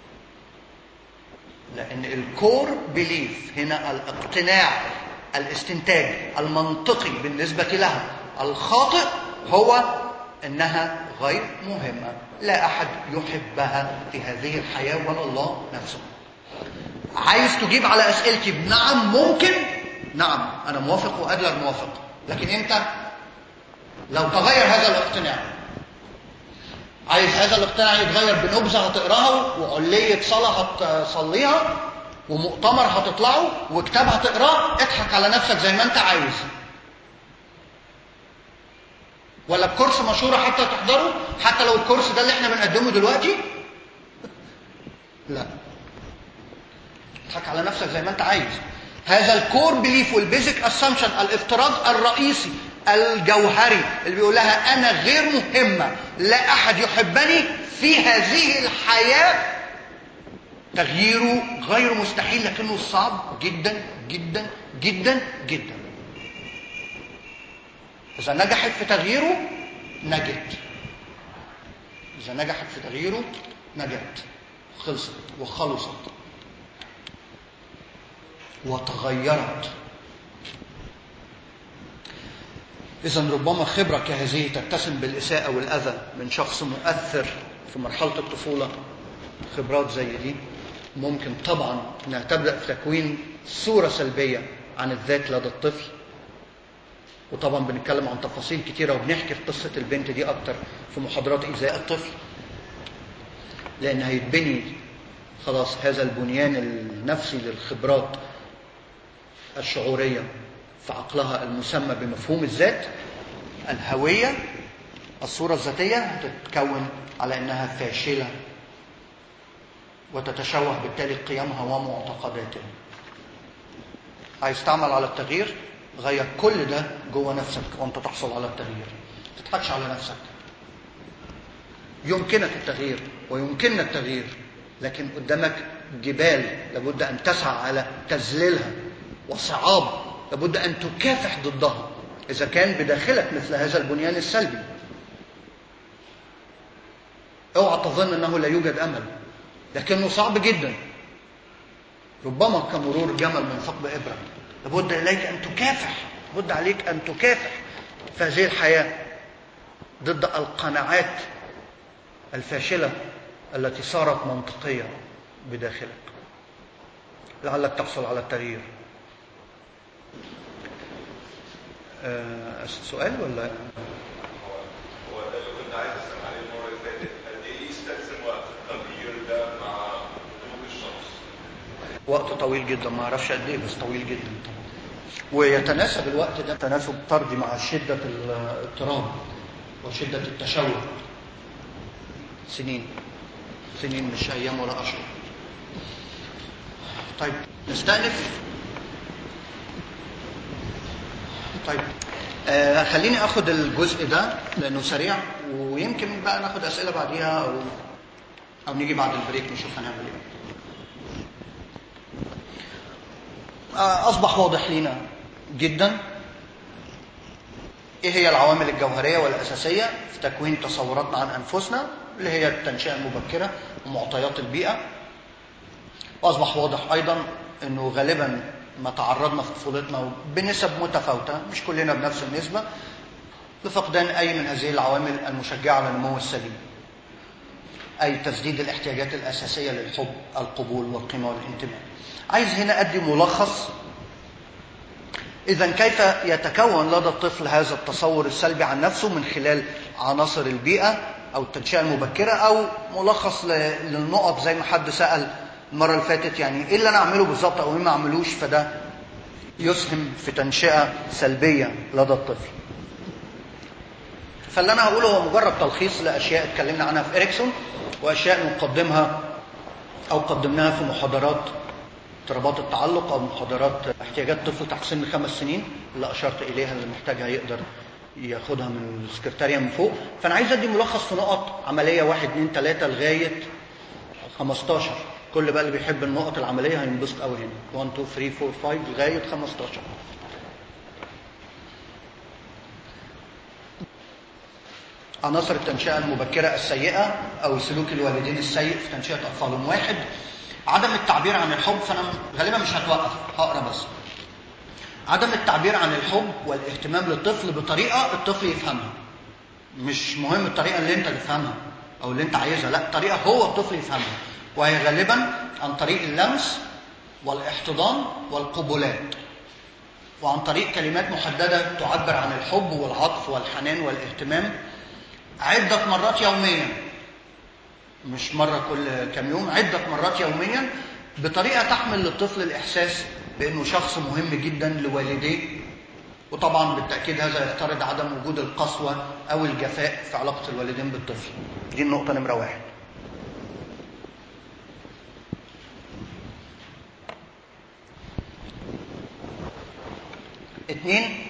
لان الكور بليف هنا الاقتناع الاستنتاج المنطقي بالنسبه لها الخاطئ هو انها غير مهمه لا احد يحبها في هذه الحياه ولا الله نفسه عايز تجيب على اسئلتي بنعم ممكن نعم انا موافق وادلر موافق لكن امتى لو تغير هذا الاقتناع عايز هذا الاقتناع يتغير بنبذه هتقراها وعليه صلاه هتصليها ومؤتمر هتطلعه وكتاب هتقراه اضحك على نفسك زي ما انت عايز ولا بكورس مشهورة حتى تحضره حتى لو الكورس ده اللي احنا بنقدمه دلوقتي لا اضحك على نفسك زي ما انت عايز هذا الكور بليف والبيزك اسامبشن الافتراض الرئيسي الجوهري اللي بيقول لها انا غير مهمه لا احد يحبني في هذه الحياه تغييره غير مستحيل لكنه صعب جدا جدا جدا جدا إذا نجحت في تغييره نجت إذا نجحت في تغييره نجت خلصت وخلصت وتغيرت إذا ربما خبرة كهذه تتسم بالإساءة والأذى من شخص مؤثر في مرحلة الطفولة خبرات زي دي ممكن طبعا انها تبدأ في تكوين صورة سلبية عن الذات لدى الطفل وطبعا بنتكلم عن تفاصيل كتيرة وبنحكي في قصة البنت دي أكتر في محاضرات إيذاء الطفل لأن هيتبني خلاص هذا البنيان النفسي للخبرات الشعورية في عقلها المسمى بمفهوم الذات الهوية الصورة الذاتية هتتكون على أنها فاشلة وتتشوه بالتالي قيمها ومعتقداتها عايز تعمل على التغيير غير كل ده جوه نفسك وانت تحصل على التغيير ما تضحكش على نفسك يمكنك التغيير ويمكننا التغيير لكن قدامك جبال لابد ان تسعى على تذليلها وصعاب لابد ان تكافح ضدها اذا كان بداخلك مثل هذا البنيان السلبي اوعى تظن انه لا يوجد امل لكنه صعب جدا ربما كمرور جمل من ثقب ابره لابد عليك ان تكافح لابد عليك ان تكافح في هذه الحياه ضد القناعات الفاشله التي صارت منطقيه بداخلك لعلك تحصل على التغيير أه سؤال ولا هو ده اللي كنت عايز اسال عليه المره اللي فاتت قد ايه يستلزم وقت التغيير ده مع نضوج الشخص؟ وقت طويل جدا ما اعرفش قد ايه بس طويل جدا طبعا ويتناسب الوقت ده تناسب طردي مع شده الاضطراب وشده التشوه سنين سنين مش ايام ولا اشهر طيب نستأنف طيب آه خليني اخد الجزء ده لانه سريع ويمكن بقى ناخد اسئله بعديها او او نيجي بعد البريك نشوف هنعمل ايه آه اصبح واضح لينا جدا ايه هي العوامل الجوهريه والاساسيه في تكوين تصوراتنا عن انفسنا اللي هي التنشئه المبكره ومعطيات البيئه واصبح واضح ايضا انه غالبا ما تعرضنا في طفولتنا بنسب متفاوته مش كلنا بنفس النسبه لفقدان اي من هذه العوامل المشجعه على النمو السليم اي تسديد الاحتياجات الاساسيه للحب القبول والقيمه والانتماء عايز هنا ادي ملخص اذا كيف يتكون لدى الطفل هذا التصور السلبي عن نفسه من خلال عناصر البيئه او التنشئه المبكره او ملخص للنقط زي ما حد سال المره اللي فاتت يعني ايه اللي انا اعمله بالظبط او ايه ما اعملوش فده يسهم في تنشئه سلبيه لدى الطفل فاللي انا هقوله هو مجرد تلخيص لاشياء اتكلمنا عنها في اريكسون واشياء نقدمها او قدمناها في محاضرات اضطرابات التعلق او محاضرات احتياجات طفل تحت سن خمس سنين اللي اشرت اليها اللي محتاجها يقدر ياخدها من السكرتارية من فوق فانا عايز ادي ملخص في نقط عمليه واحد اثنين ثلاثه لغايه 15 كل بقى اللي بيحب النقط العمليه هينبسط قوي هنا 1 2 3 4 5 لغايه 15 عناصر التنشئه المبكره السيئه او سلوك الوالدين السيء في تنشئه اطفالهم واحد عدم التعبير عن الحب فانا غالبا مش هتوقف هقرا بس عدم التعبير عن الحب والاهتمام للطفل بطريقه الطفل يفهمها مش مهم الطريقه اللي انت تفهمها او اللي انت عايزها لا طريقه هو الطفل يفهمها وهي غالبا عن طريق اللمس والاحتضان والقبلات وعن طريق كلمات محدده تعبر عن الحب والعطف والحنان والاهتمام عده مرات يوميا مش مره كل كام يوم عده مرات يوميا بطريقه تحمل للطفل الاحساس بانه شخص مهم جدا لوالديه وطبعا بالتاكيد هذا يفترض عدم وجود القسوه او الجفاء في علاقه الوالدين بالطفل دي النقطه نمره واحد اتنين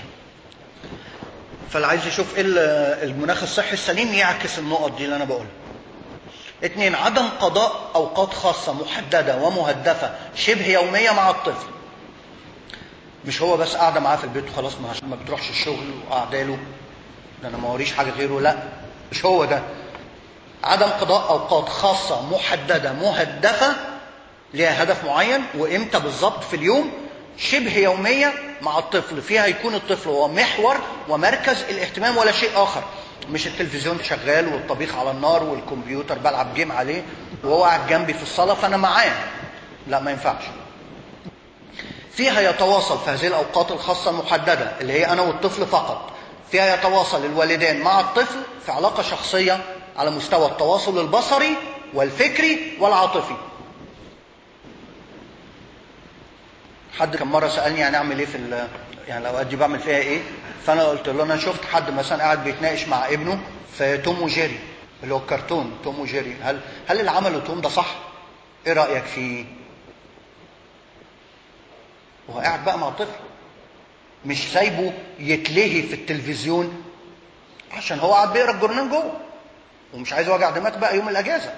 فاللي عايز يشوف ايه المناخ الصحي السليم يعكس النقط دي اللي انا بقولها اتنين عدم قضاء اوقات خاصه محدده ومهدفه شبه يوميه مع الطفل مش هو بس قاعده معاه في البيت وخلاص ما, ما بتروحش الشغل وقاعده له ده انا ما وريش حاجه غيره لا مش هو ده عدم قضاء اوقات خاصه محدده مهدفه ليها هدف معين وامتى بالظبط في اليوم شبه يوميه مع الطفل فيها يكون الطفل هو محور ومركز الاهتمام ولا شيء اخر مش التلفزيون شغال والطبيخ على النار والكمبيوتر بلعب جيم عليه وهو قاعد جنبي في الصلاة فأنا معاه لا ما ينفعش فيها يتواصل في هذه الأوقات الخاصة المحددة اللي هي أنا والطفل فقط فيها يتواصل الوالدان مع الطفل في علاقة شخصية على مستوى التواصل البصري والفكري والعاطفي حد كان مرة سألني يعني أعمل إيه في ال- يعني الأوقات دي بعمل فيها إيه فأنا قلت له أنا شفت حد مثلا قاعد بيتناقش مع ابنه في توم وجيري اللي هو الكرتون توم وجيري هل هل اللي عمله توم ده صح؟ إيه رأيك فيه؟ وهو قاعد بقى مع طفل مش سايبه يتلهي في التلفزيون عشان هو قاعد بيقرا الجورنال جوه ومش عايز وجع دماغ بقى يوم الاجازه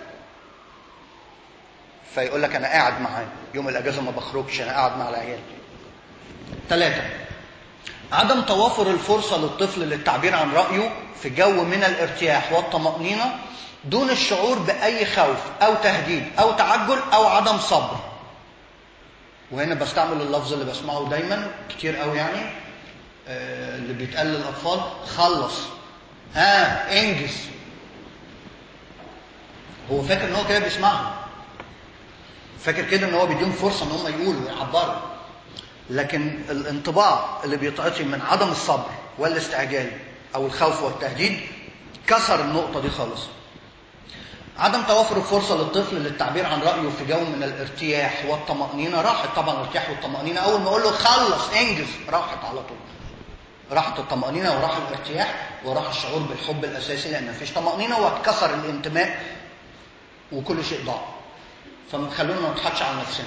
فيقول لك انا قاعد معاه يوم الاجازه ما بخرجش انا قاعد مع العيال ثلاثة عدم توافر الفرصة للطفل للتعبير عن رأيه في جو من الارتياح والطمأنينة دون الشعور بأي خوف أو تهديد أو تعجل أو عدم صبر وهنا بستعمل اللفظ اللي بسمعه دايما كتير قوي يعني آه، اللي بيتقال للاطفال خلص ها انجز هو فاكر ان هو كده بيسمعهم فاكر كده ان هو بيديهم فرصه ان هم يقولوا ويعبروا لكن الانطباع اللي بيتعطي من عدم الصبر والاستعجال او الخوف والتهديد كسر النقطه دي خالص عدم توافر الفرصة للطفل للتعبير عن رأيه في جو من الارتياح والطمأنينة راحت طبعا الارتياح والطمأنينة أول ما أقول له خلص انجز راحت على طول راحت الطمأنينة وراح الارتياح وراح الشعور بالحب الأساسي لأن مفيش طمأنينة واتكسر الانتماء وكل شيء ضاع فخلونا ما نضحكش على نفسنا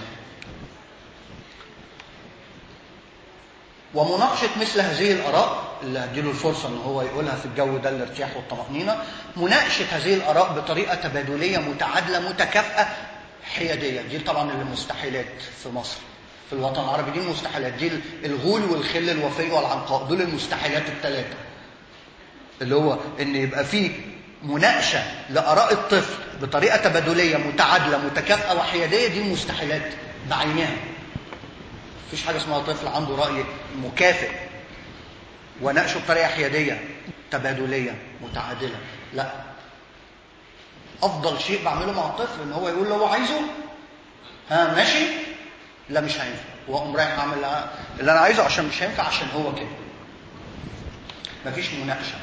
ومناقشة مثل هذه الآراء اللي هديله الفرصة ان هو يقولها في الجو ده الارتياح والطمأنينة مناقشة هذه الآراء بطريقة تبادلية متعادلة متكافئة حيادية دي طبعا اللي مستحيلات في مصر في الوطن العربي دي المستحيلات دي الغول والخل الوفي والعنقاء دول المستحيلات الثلاثة اللي هو ان يبقى في مناقشة لآراء الطفل بطريقة تبادلية متعادلة متكافئة وحيادية دي المستحيلات بعينها مفيش حاجة اسمها طفل عنده رأي مكافئ وناقشه بطريقة حيادية تبادلية متعادلة لا أفضل شيء بعمله مع الطفل إن هو يقول اللي هو عايزه ها ماشي لا مش هينفع وأقوم رايح أعمل اللي أنا عايزه عشان مش هينفع عشان هو كده مفيش مناقشة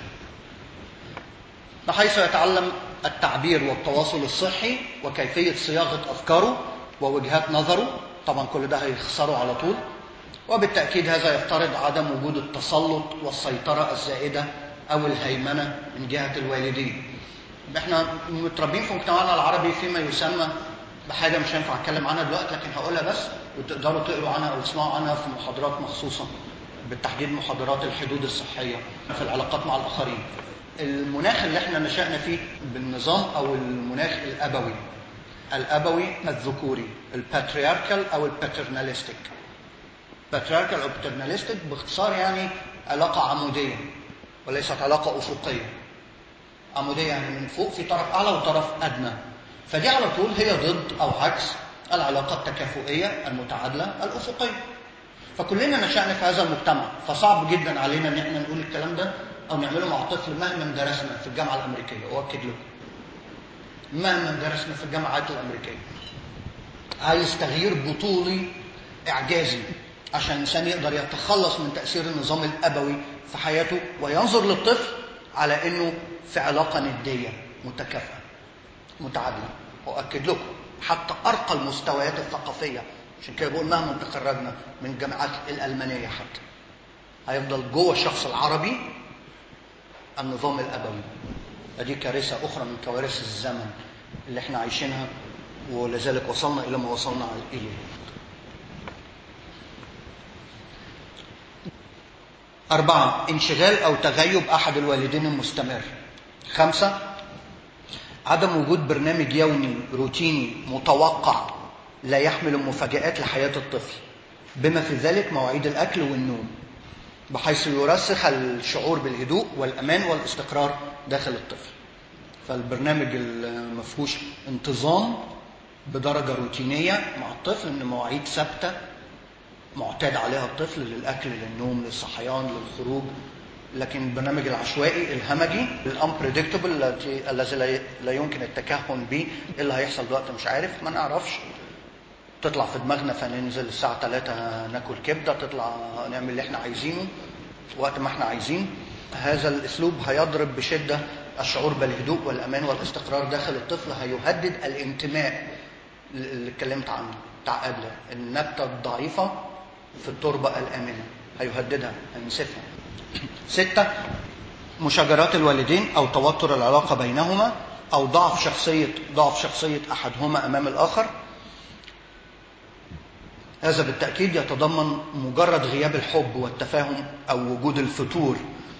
بحيث يتعلم التعبير والتواصل الصحي وكيفية صياغة أفكاره ووجهات نظره طبعا كل ده هيخسره على طول وبالتأكيد هذا يفترض عدم وجود التسلط والسيطرة الزائدة أو الهيمنة من جهة الوالدين احنا متربين في مجتمعنا العربي فيما يسمى بحاجة مش هينفع أتكلم عنها دلوقتي لكن هقولها بس وتقدروا تقروا عنها أو تسمعوا عنها في محاضرات مخصوصة بالتحديد محاضرات الحدود الصحية في العلاقات مع الآخرين المناخ اللي احنا نشأنا فيه بالنظام أو المناخ الأبوي الأبوي الذكوري الباترياركال أو الباترناليستيك باترياركال أو باترناليستيك باختصار يعني علاقة عمودية وليست علاقة أفقية عمودية يعني من فوق في طرف أعلى وطرف أدنى فدي على طول هي ضد أو عكس العلاقة التكافؤية المتعادلة الأفقية فكلنا نشأنا في هذا المجتمع فصعب جدا علينا ان احنا نقول الكلام ده او نعمله مع طفل مهما درسنا في الجامعه الامريكيه واكد لكم مهما درسنا في الجامعات الامريكيه عايز تغيير بطولي اعجازي عشان الانسان يقدر يتخلص من تاثير النظام الابوي في حياته وينظر للطفل على انه في علاقه نديه متكافئه متعادله واكد لكم حتى ارقى المستويات الثقافيه عشان كده بقول مهما تخرجنا من الجامعات الألمانية حتى هيفضل جوه الشخص العربي النظام الأبوي دي كارثة أخرى من كوارث الزمن اللي احنا عايشينها ولذلك وصلنا إلى ما وصلنا إليه أربعة انشغال أو تغيب أحد الوالدين المستمر خمسة عدم وجود برنامج يومي روتيني متوقع لا يحمل المفاجآت لحياة الطفل بما في ذلك مواعيد الأكل والنوم بحيث يرسخ الشعور بالهدوء والأمان والاستقرار داخل الطفل فالبرنامج المفهوش انتظام بدرجة روتينية مع الطفل من مواعيد ثابتة معتاد عليها الطفل للأكل للنوم للصحيان للخروج لكن البرنامج العشوائي الهمجي الانبريدكتبل الذي لا- لا يمكن التكهن به ايه اللي هيحصل دلوقتي مش عارف ما نعرفش تطلع في دماغنا فننزل الساعة 3 ناكل كبدة تطلع نعمل اللي احنا عايزينه وقت ما احنا عايزين هذا الاسلوب هيضرب بشدة الشعور بالهدوء والامان والاستقرار داخل الطفل هيهدد الانتماء اللي اتكلمت عنه بتاع ادلر النبتة الضعيفة في التربة الآمنة هيهددها هينسفها ستة مشاجرات الوالدين أو توتر العلاقة بينهما أو ضعف شخصية ضعف شخصية أحدهما أمام الآخر هذا بالتأكيد يتضمن مجرد غياب الحب والتفاهم أو وجود الفتور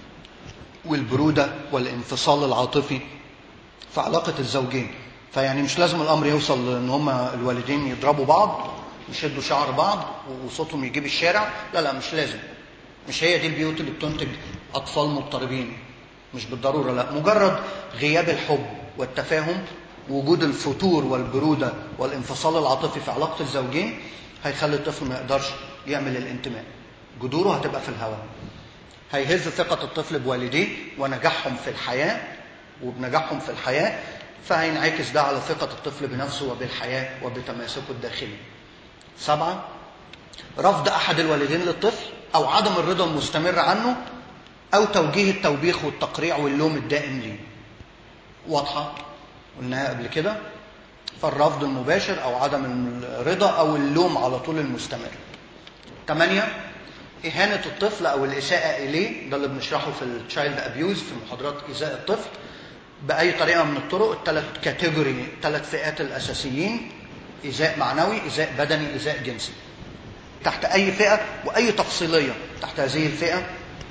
والبرودة والانفصال العاطفي في علاقة الزوجين فيعني مش لازم الأمر يوصل إن هما الوالدين يضربوا بعض يشدوا شعر بعض وصوتهم يجيب الشارع لا لا مش لازم مش هي دي البيوت اللي بتنتج أطفال مضطربين مش بالضرورة لا مجرد غياب الحب والتفاهم وجود الفتور والبرودة والانفصال العاطفي في علاقة الزوجين هيخلي الطفل ما يقدرش يعمل الانتماء جذوره هتبقى في الهواء هيهز ثقة الطفل بوالديه ونجاحهم في الحياة وبنجاحهم في الحياة فهينعكس ده على ثقة الطفل بنفسه وبالحياة وبتماسكه الداخلي سبعة رفض أحد الوالدين للطفل أو عدم الرضا المستمر عنه أو توجيه التوبيخ والتقريع واللوم الدائم ليه واضحة قلناها قبل كده فالرفض المباشر أو عدم الرضا أو اللوم على طول المستمر ثمانية إهانة الطفل أو الإساءة إليه ده اللي بنشرحه في التشايلد أبيوز في محاضرات إيذاء الطفل بأي طريقة من الطرق الثلاث كاتيجوري ثلاث فئات الأساسيين إيذاء معنوي إيذاء بدني إيذاء جنسي تحت أي فئة وأي تفصيلية تحت هذه الفئة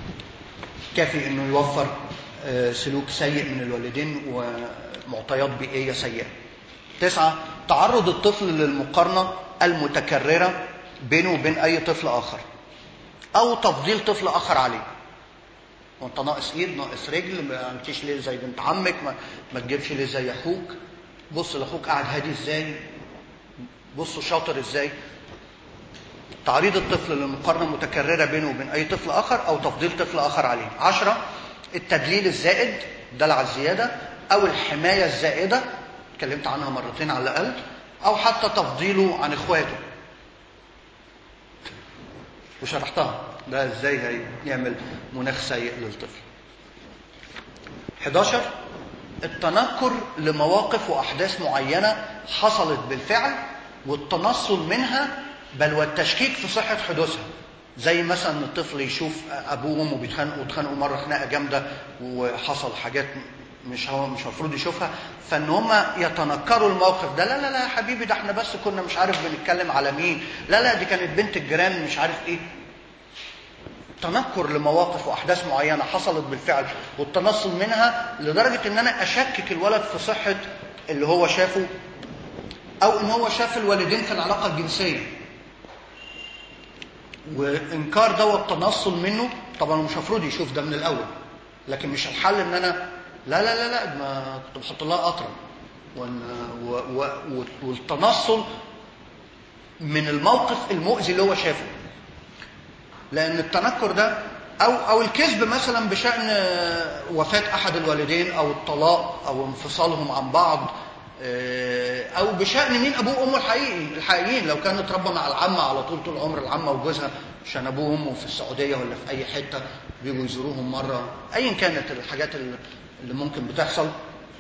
كافي أنه يوفر آه، سلوك سيء من الوالدين ومعطيات بيئية سيئة تسعة تعرض الطفل للمقارنة المتكررة بينه وبين أي طفل آخر أو تفضيل طفل آخر عليه وانت ناقص ايد ناقص رجل ما عملتيش ليه زي بنت عمك ما, ما تجيبش ليه زي اخوك بص لاخوك قاعد هادي ازاي بصوا شاطر ازاي تعريض الطفل للمقارنة المتكررة بينه وبين أي طفل آخر أو تفضيل طفل آخر عليه عشرة التدليل الزائد دلع الزيادة أو الحماية الزائدة اتكلمت عنها مرتين على الأقل أو حتى تفضيله عن إخواته وشرحتها ده ازاي هيعمل مناخ سيء للطفل 11 التنكر لمواقف واحداث معينه حصلت بالفعل والتنصل منها بل والتشكيك في صحه حدوثها زي مثلا ان الطفل يشوف ابوه وامه بيتخانقوا واتخانقوا مره خناقه جامده وحصل حاجات مش هو مش المفروض يشوفها فان هم يتنكروا الموقف ده لا لا لا يا حبيبي ده احنا بس كنا مش عارف بنتكلم على مين لا لا دي كانت بنت الجيران مش عارف ايه تنكر لمواقف واحداث معينه حصلت بالفعل والتنصل منها لدرجه ان انا اشكك الولد في صحه اللي هو شافه او ان هو شاف الوالدين في العلاقه الجنسيه وانكار ده والتنصل منه طبعا مش المفروض يشوف ده من الاول لكن مش الحل ان انا لا لا لا لا ما كنت بحط لها قطره وإن- و- و- والتنصل من الموقف المؤذي اللي هو شافه لان التنكر ده او او الكذب مثلا بشان وفاه احد الوالدين او الطلاق او انفصالهم عن بعض آه، او بشان مين ابوه وامه الحقيقي الحقيقيين لو كان اتربى مع العمه على طول طول عمر العمه وجوزها عشان ابوه وامه في السعوديه ولا في اي حته بيجوا يزوروهم مره ايا كانت الحاجات اللي اللي ممكن بتحصل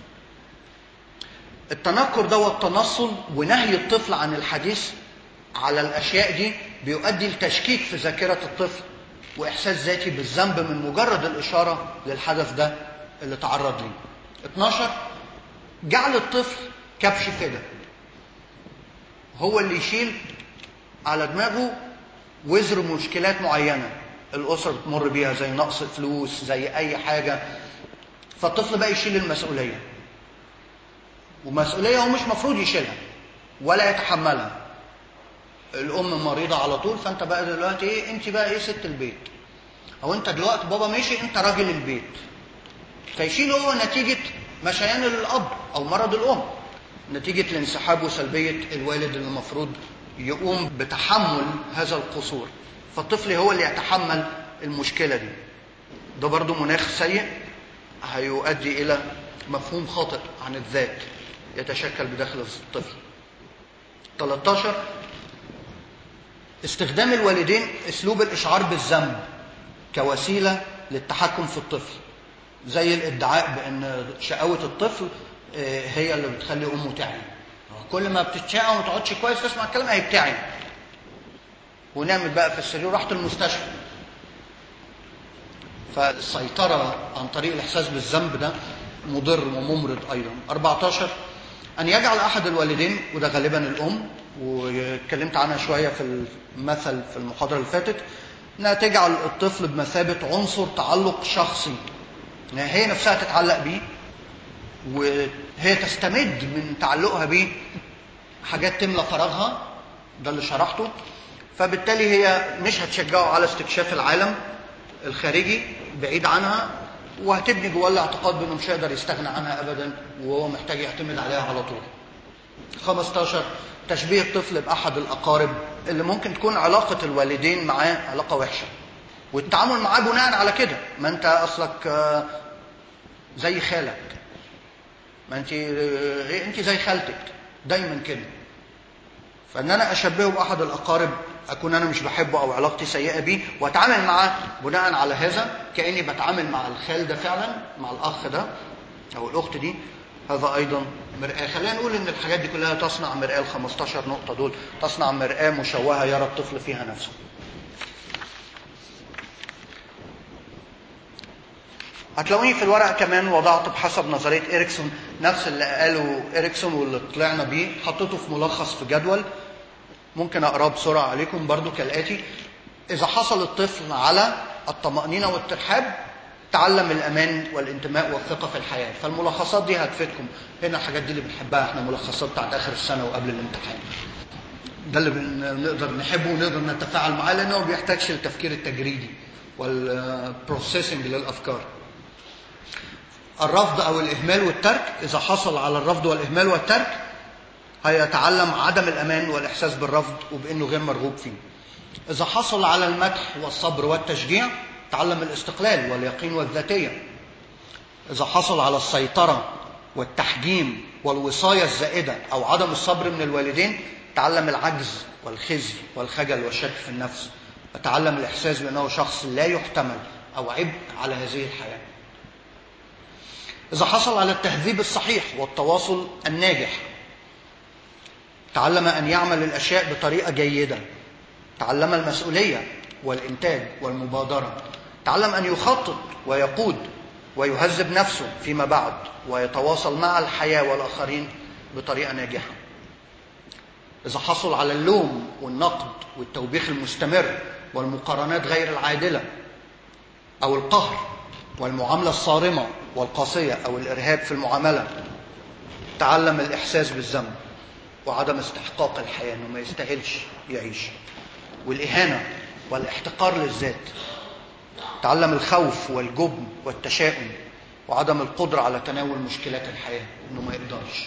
التنكر ده والتنصل ونهي الطفل عن الحديث على الاشياء دي بيؤدي لتشكيك في ذاكره الطفل واحساس ذاتي بالذنب من مجرد الاشاره للحدث ده اللي تعرض ليه 12 جعل الطفل كبش فدا هو اللي يشيل على دماغه وزر مشكلات معينه الاسره بتمر بيها زي نقص فلوس زي اي حاجه فالطفل بقى يشيل المسؤوليه ومسؤوليه هو مش مفروض يشيلها ولا يتحملها الام مريضه على طول فانت بقى دلوقتي ايه انت بقى ايه ست البيت او انت دلوقتي بابا مشي انت راجل البيت فيشيل هو نتيجه مشيان الاب او مرض الام نتيجه الانسحاب وسلبيه الوالد اللي المفروض يقوم بتحمل هذا القصور فالطفل هو اللي يتحمل المشكله دي ده برضو مناخ سيء هيؤدي إلى مفهوم خاطئ عن الذات يتشكل بداخل الطفل 13 استخدام الوالدين اسلوب الاشعار بالذنب كوسيله للتحكم في الطفل زي الادعاء بان شقاوه الطفل آه، هي اللي بتخلي امه تعي كل ما بتتشقى وما تقعدش كويس تسمع الكلام هيبتعي ونعمل بقى في السرير ورحت المستشفى فالسيطرة عن طريق الإحساس بالذنب ده مضر وممرض أيضا 14 أن يجعل أحد الوالدين وده غالبا الأم واتكلمت عنها شوية في المثل في المحاضرة اللي فاتت أنها تجعل الطفل بمثابة عنصر تعلق شخصي يعني هي نفسها تتعلق بيه وهي تستمد من تعلقها بيه حاجات تملى فراغها ده اللي شرحته فبالتالي هي مش هتشجعه على استكشاف العالم الخارجي بعيد عنها وهتبني جواه الاعتقاد بانه مش هيقدر يستغنى عنها ابدا وهو محتاج يعتمد عليها على طول. 15 تشبيه الطفل باحد الاقارب اللي ممكن تكون علاقه الوالدين معاه علاقه وحشه. والتعامل معاه بناء على كده ما انت اصلك آه، زي خالك ما انت آه، انت زي خالتك دايما كده فان انا اشبهه باحد الاقارب اكون انا مش بحبه او علاقتي سيئه بيه واتعامل معاه بناء على هذا كاني بتعامل مع الخال ده فعلا مع الاخ ده او الاخت دي هذا ايضا مرآة خلينا نقول ان الحاجات دي كلها تصنع مرآة ال 15 نقطه دول تصنع مرآة مشوهه يرى الطفل فيها نفسه هتلاقوني في الورق كمان وضعت بحسب نظريه اريكسون نفس اللي قاله اريكسون واللي طلعنا بيه حطيته في ملخص في جدول ممكن اقراه بسرعه عليكم برضو كالاتي اذا حصل الطفل على الطمانينه والترحاب تعلم الامان والانتماء والثقه في الحياه فالملخصات دي هتفيدكم هنا الحاجات دي اللي بنحبها احنا ملخصات بتاعت اخر السنه وقبل الامتحان ده اللي بنقدر نحبه ونقدر نتفاعل معاه لانه ما بيحتاجش التفكير التجريدي والبروسيسنج للافكار الرفض او الاهمال والترك اذا حصل على الرفض والاهمال والترك هيتعلم عدم الامان والاحساس بالرفض وبانه غير مرغوب فيه اذا حصل على المدح والصبر والتشجيع تعلم الاستقلال واليقين والذاتيه اذا حصل على السيطره والتحجيم والوصايه الزائده او عدم الصبر من الوالدين تعلم العجز والخزي والخجل والشك في النفس وتعلم الاحساس بانه شخص لا يحتمل او عبء على هذه الحياه إذا حصل على التهذيب الصحيح والتواصل الناجح تعلم أن يعمل الأشياء بطريقة جيدة تعلم المسؤولية والإنتاج والمبادرة تعلم أن يخطط ويقود ويهذب نفسه فيما بعد ويتواصل مع الحياة والآخرين بطريقة ناجحة إذا حصل على اللوم والنقد والتوبيخ المستمر والمقارنات غير العادلة أو القهر والمعاملة الصارمة والقاسية أو الإرهاب في المعاملة تعلم الإحساس بالذنب وعدم استحقاق الحياة إنه ما يستاهلش يعيش والإهانة والاحتقار للذات تعلم الخوف والجبن والتشاؤم وعدم القدرة على تناول مشكلات الحياة إنه ما يقدرش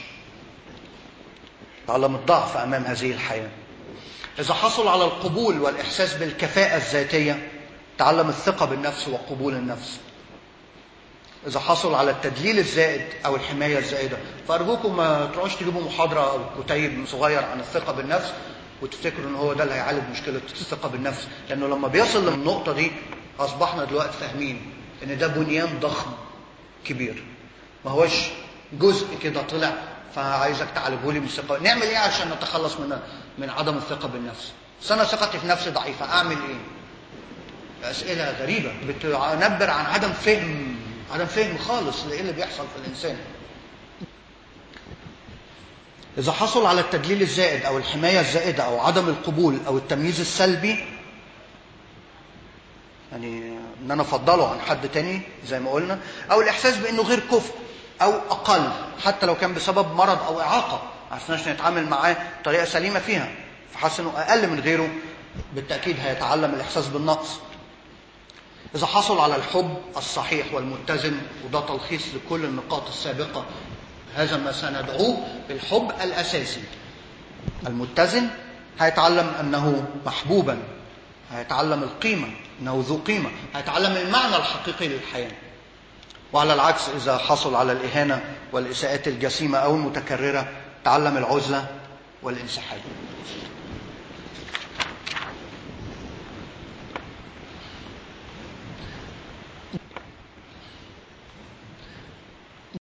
تعلم الضعف أمام هذه الحياة إذا حصل على القبول والإحساس بالكفاءة الذاتية تعلم الثقة بالنفس وقبول النفس إذا حصل على التدليل الزائد أو الحماية الزائدة فأرجوكم ما تروحوش تجيبوا محاضرة أو كتيب صغير عن الثقة بالنفس وتفتكروا إن هو ده اللي هيعالج مشكلة الثقة بالنفس لأنه لما بيصل للنقطة دي أصبحنا دلوقتي فاهمين إن ده بنيان ضخم كبير ما هوش جزء كده طلع فعايزك تعالجه لي من الثقة نعمل إيه عشان نتخلص من من عدم الثقة بالنفس بس أنا ثقتي في نفسي ضعيفة أعمل إيه؟ أسئلة غريبة بتعبر عن عدم فهم عدم فهم خالص لإيه اللي بيحصل في الإنسان إذا حصل على التدليل الزائد أو الحماية الزائدة أو عدم القبول أو التمييز السلبي يعني إن أنا أفضله عن حد تاني زي ما قلنا أو الإحساس بأنه غير كفء أو أقل حتى لو كان بسبب مرض أو إعاقة عرفناش نتعامل معاه بطريقة سليمة فيها فحس إنه أقل من غيره بالتأكيد هيتعلم الإحساس بالنقص إذا حصل على الحب الصحيح والمتزن وده تلخيص لكل النقاط السابقة هذا ما سندعوه بالحب الأساسي المتزن هيتعلم أنه محبوبا هيتعلم القيمة انه ذو قيمه هيتعلم المعنى الحقيقي للحياه وعلى العكس اذا حصل على الاهانه والاساءات الجسيمه او المتكرره تعلم العزله والانسحاب